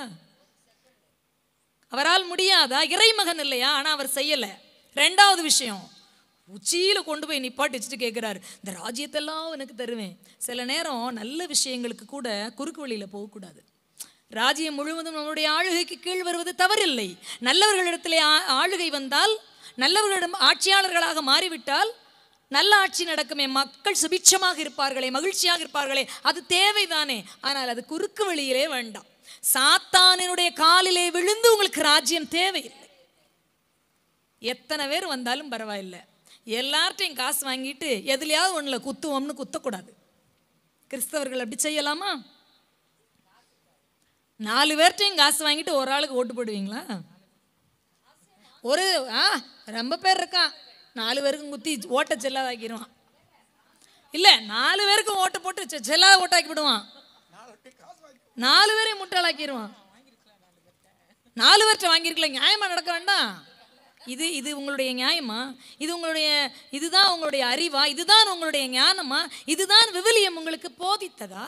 அவரால் முடியாதா இறைமகன் இல்லையா ஆனா அவர் செய்யல ரெண்டாவது விஷயம் உச்சியில கொண்டு போய் நிப்பாட்டி வச்சுட்டு கேட்குறாரு இந்த ராஜ்யத்தெல்லாம் எனக்கு தருவேன் சில நேரம் நல்ல விஷயங்களுக்கு கூட குறுக்கு வழியில போகக்கூடாது ராஜ்யம் முழுவதும் நம்முடைய ஆளுகைக்கு கீழ் வருவது தவறில்லை நல்லவர்களிடத்திலே ஆ- ஆளுகை வந்தால் நல்லவர்களிடம் ஆட்சியாளர்களாக மாறிவிட்டால் நல்ல ஆட்சி நடக்குமே மக்கள் சுபிட்சமாக இருப்பார்களே மகிழ்ச்சியாக இருப்பார்களே அது தேவைதானே ஆனால் அது குறுக்கு வழியிலே வேண்டாம் சாத்தானினுடைய காலிலே விழுந்து உங்களுக்கு ராஜ்யம் தேவையில்லை எத்தனை பேர் வந்தாலும் பரவாயில்லை எல்லார்ட்டையும் காசு வாங்கிட்டு எதுலையாவது ஒண்ணுல குத்துவோம்னு குத்தக்கூடாது கிறிஸ்தவர்கள் அப்படி செய்யலாமா நாலு பேர்ட்டையும் காசு வாங்கிட்டு ஒரு ஆளுக்கு ஓட்டு போடுவீங்களா ஒரு ஆ ரொம்ப பேர் இருக்கான் நாலு பேருக்கும் குத்தி ஓட்டை செல்லாதாக்கிடுவான் இல்லை நாலு பேருக்கும் ஓட்டை போட்டு செ- செல்லாத ஓட்டாக்கி விடுவான் நாலு பேரையும் முட்டாளாக்கிடுவான் நாலு பேர்கிட்ட வாங்கியிருக்கல நியாயமா நடக்க வேண்டாம் இது இது உங்களுடைய நியாயமா இது உங்களுடைய இதுதான் உங்களுடைய அறிவா இதுதான் உங்களுடைய ஞானமா இதுதான் விவிலியம் உங்களுக்கு போதித்ததா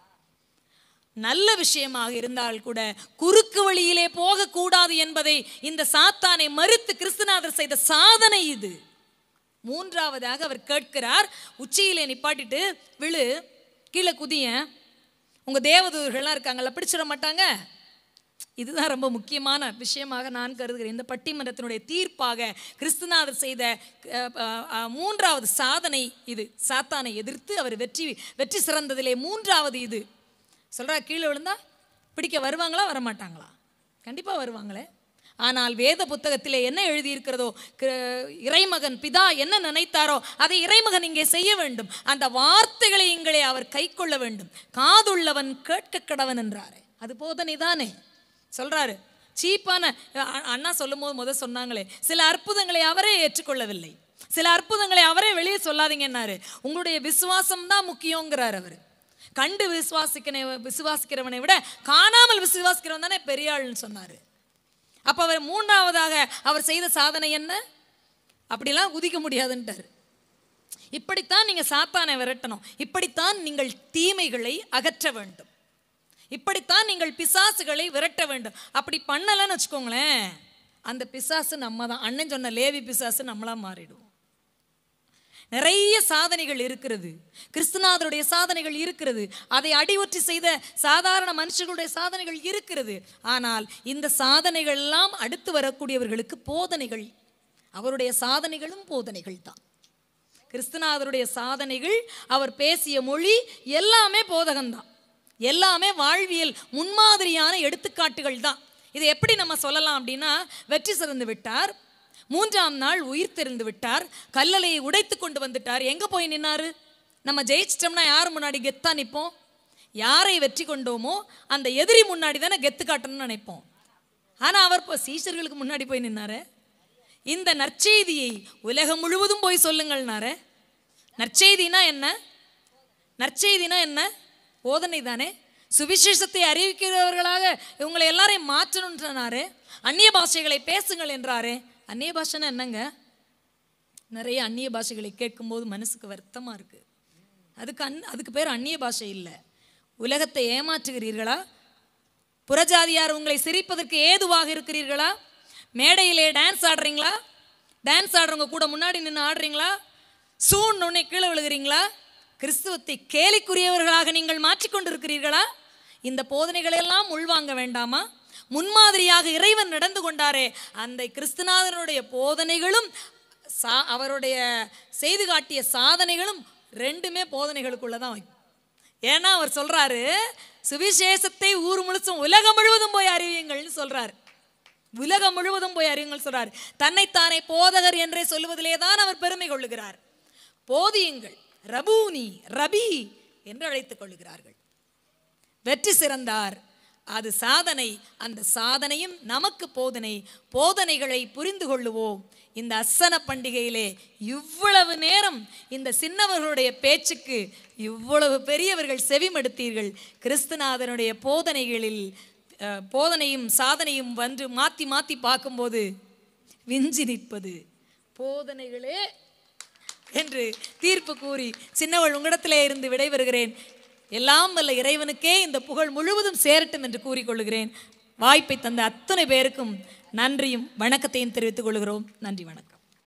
நல்ல விஷயமாக இருந்தால் கூட குறுக்கு வழியிலே போகக்கூடாது என்பதை இந்த சாத்தானை மறுத்து கிறிஸ்துநாதர் செய்த சாதனை இது மூன்றாவதாக அவர் கேட்கிறார் உச்சியிலே நிப்பாட்டிட்டு விழு கீழே குதிய உங்க தேவதூர்கள்லாம் இருக்காங்கல்ல பிடிச்சிட மாட்டாங்க இதுதான் ரொம்ப முக்கியமான விஷயமாக நான் கருதுகிறேன் இந்த பட்டிமன்றத்தினுடைய தீர்ப்பாக கிறிஸ்துநாதர் செய்த அஹ், அஹ், அஹ், மூன்றாவது சாதனை இது சாத்தானை எதிர்த்து அவர் வெற்றி வெற்றி சிறந்ததிலே மூன்றாவது இது சொல்றா கீழே விழுந்தா பிடிக்க வருவாங்களா வரமாட்டாங்களா கண்டிப்பா வருவாங்களே ஆனால் வேத புத்தகத்திலே என்ன எழுதியிருக்கிறதோ க- இறைமகன் பிதா என்ன நினைத்தாரோ அதை இறைமகன் இங்கே செய்ய வேண்டும் அந்த வார்த்தைகளை இங்கே அவர் கைக்கொள்ள வேண்டும் காதுள்ளவன் கேட்க கடவன் என்றாரே அது போதனை தானே சொல்றாரு சீப்பான அ- அண்ணா சொல்லும்போது முத சொன்னாங்களே சில அற்புதங்களை அவரே ஏற்றுக்கொள்ளவில்லை சில அற்புதங்களை அவரே வெளியே சொல்லாதீங்கன்னாரு உங்களுடைய விசுவாசம் தான் முக்கியங்கிறார் அவர் கண்டு விசுவாசிக்கிற விசுவாசிக்கிறவனை விட காணாமல் விசுவாசிக்கிறவன் தானே பெரிய ஆள்னு சொன்னாரு அப்ப அவர் மூன்றாவதாக அவர் செய்த சாதனை என்ன அப்படிலாம் குதிக்க முடியாதுன்ட்டார் இப்படித்தான் நீங்க சாத்தானை விரட்டணும் இப்படித்தான் நீங்கள் தீமைகளை அகற்ற வேண்டும் இப்படித்தான் நீங்கள் பிசாசுகளை விரட்ட வேண்டும் அப்படி பண்ணலைன்னு வச்சுக்கோங்களேன் அந்த பிசாசு நம்ம தான் அண்ணன் சொன்ன லேவி பிசாசு நம்மளா மாறிடுவோம் நிறைய சாதனைகள் இருக்கிறது கிறிஸ்துநாதருடைய சாதனைகள் இருக்கிறது அதை அடிவொற்றி செய்த சாதாரண மனுஷர்களுடைய சாதனைகள் இருக்கிறது ஆனால் இந்த சாதனைகள் எல்லாம் அடுத்து வரக்கூடியவர்களுக்கு போதனைகள் அவருடைய சாதனைகளும் போதனைகள் தான் கிறிஸ்துநாதருடைய சாதனைகள் அவர் பேசிய மொழி எல்லாமே போதகம்தான் எல்லாமே வாழ்வியல் முன்மாதிரியான எடுத்துக்காட்டுகள் தான் இதை எப்படி நம்ம சொல்லலாம் அப்படின்னா வெற்றி சிறந்து விட்டார் மூன்றாம் நாள் உயிர் தெரிந்து விட்டார் கல்லலையை உடைத்து கொண்டு வந்துட்டார் எங்க போய் நின்னாரு நம்ம ஜெயிச்சிட்டோம்னா யார் முன்னாடி கெத்தா நிற்போம் யாரை வெற்றி கொண்டோமோ அந்த எதிரி முன்னாடி தானே கெத்து காட்டணும்னு நினைப்போம் ஆனா அவர் இப்போ சீஷர்களுக்கு முன்னாடி போய் நின்னாரு இந்த நற்செய்தியை உலகம் முழுவதும் போய் சொல்லுங்கள்னாரு நற்செய்தினா என்ன நற்செய்தினா என்ன போதனை தானே சுவிசேஷத்தை அறிவிக்கிறவர்களாக இவங்களை எல்லாரையும் மாற்றணுன்றாரு அந்நிய பாஷைகளை பேசுங்கள் என்றாரு அந்நிய பாஷைன்னா என்னங்க நிறைய அந்நிய பாஷைகளை கேட்கும்போது மனசுக்கு வருத்தமாக இருக்கு அதுக்கு அந் அதுக்கு பேர் அந்நிய பாஷை இல்லை உலகத்தை ஏமாற்றுகிறீர்களா புறஜாதியார் உங்களை சிரிப்பதற்கு ஏதுவாக இருக்கிறீர்களா மேடையிலே டான்ஸ் ஆடுறீங்களா டான்ஸ் ஆடுறவங்க கூட முன்னாடி நின்று ஆடுறீங்களா சூன் உன்னை கீழே விழுகிறீங்களா கிறிஸ்துவத்தை கேலிக்குரியவர்களாக நீங்கள் மாற்றிக்கொண்டிருக்கிறீர்களா இந்த போதனைகளை எல்லாம் உள்வாங்க வேண்டாமா முன்மாதிரியாக இறைவன் நடந்து கொண்டாரே அந்த கிறிஸ்துநாதனுடைய போதனைகளும் சா அவருடைய செய்து காட்டிய சாதனைகளும் ரெண்டுமே போதனைகளுக்குள்ள தான் வைக்கும் ஏன்னா அவர் சொல்றாரு சுவிசேஷத்தை ஊர் முழுசும் உலகம் முழுவதும் போய் அறிவியுங்கள்னு சொல்றாரு உலகம் முழுவதும் போய் அறியுங்கள் சொல்றார் தன்னைத்தானே போதகர் என்றே சொல்லுவதிலே தான் அவர் பெருமை கொள்ளுகிறார் போதியுங்கள் ரபூனி ரபி என்று அழைத்துக் கொள்ளுகிறார்கள் வெற்றி சிறந்தார் அது சாதனை அந்த சாதனையும் நமக்கு போதனை போதனைகளை புரிந்து கொள்ளுவோம் இந்த அசன பண்டிகையிலே இவ்வளவு நேரம் இந்த சின்னவர்களுடைய பேச்சுக்கு இவ்வளவு பெரியவர்கள் செவிமடுத்தீர்கள் கிறிஸ்துநாதனுடைய போதனைகளில் அஹ், போதனையும் சாதனையும் வந்து மாற்றி மாற்றி பார்க்கும்போது விஞ்சி நிற்பது போதனைகளே என்று தீர்ப்பு கூறி சின்னவள் உங்களிடத்திலே இருந்து விடைபெறுகிறேன் எல்லாம் வல்ல இறைவனுக்கே இந்த புகழ் முழுவதும் சேரட்டும் என்று கூறிக்கொள்கிறேன் வாய்ப்பை தந்த அத்தனை பேருக்கும் நன்றியும் வணக்கத்தையும் தெரிவித்துக் கொள்கிறோம் நன்றி வணக்கம்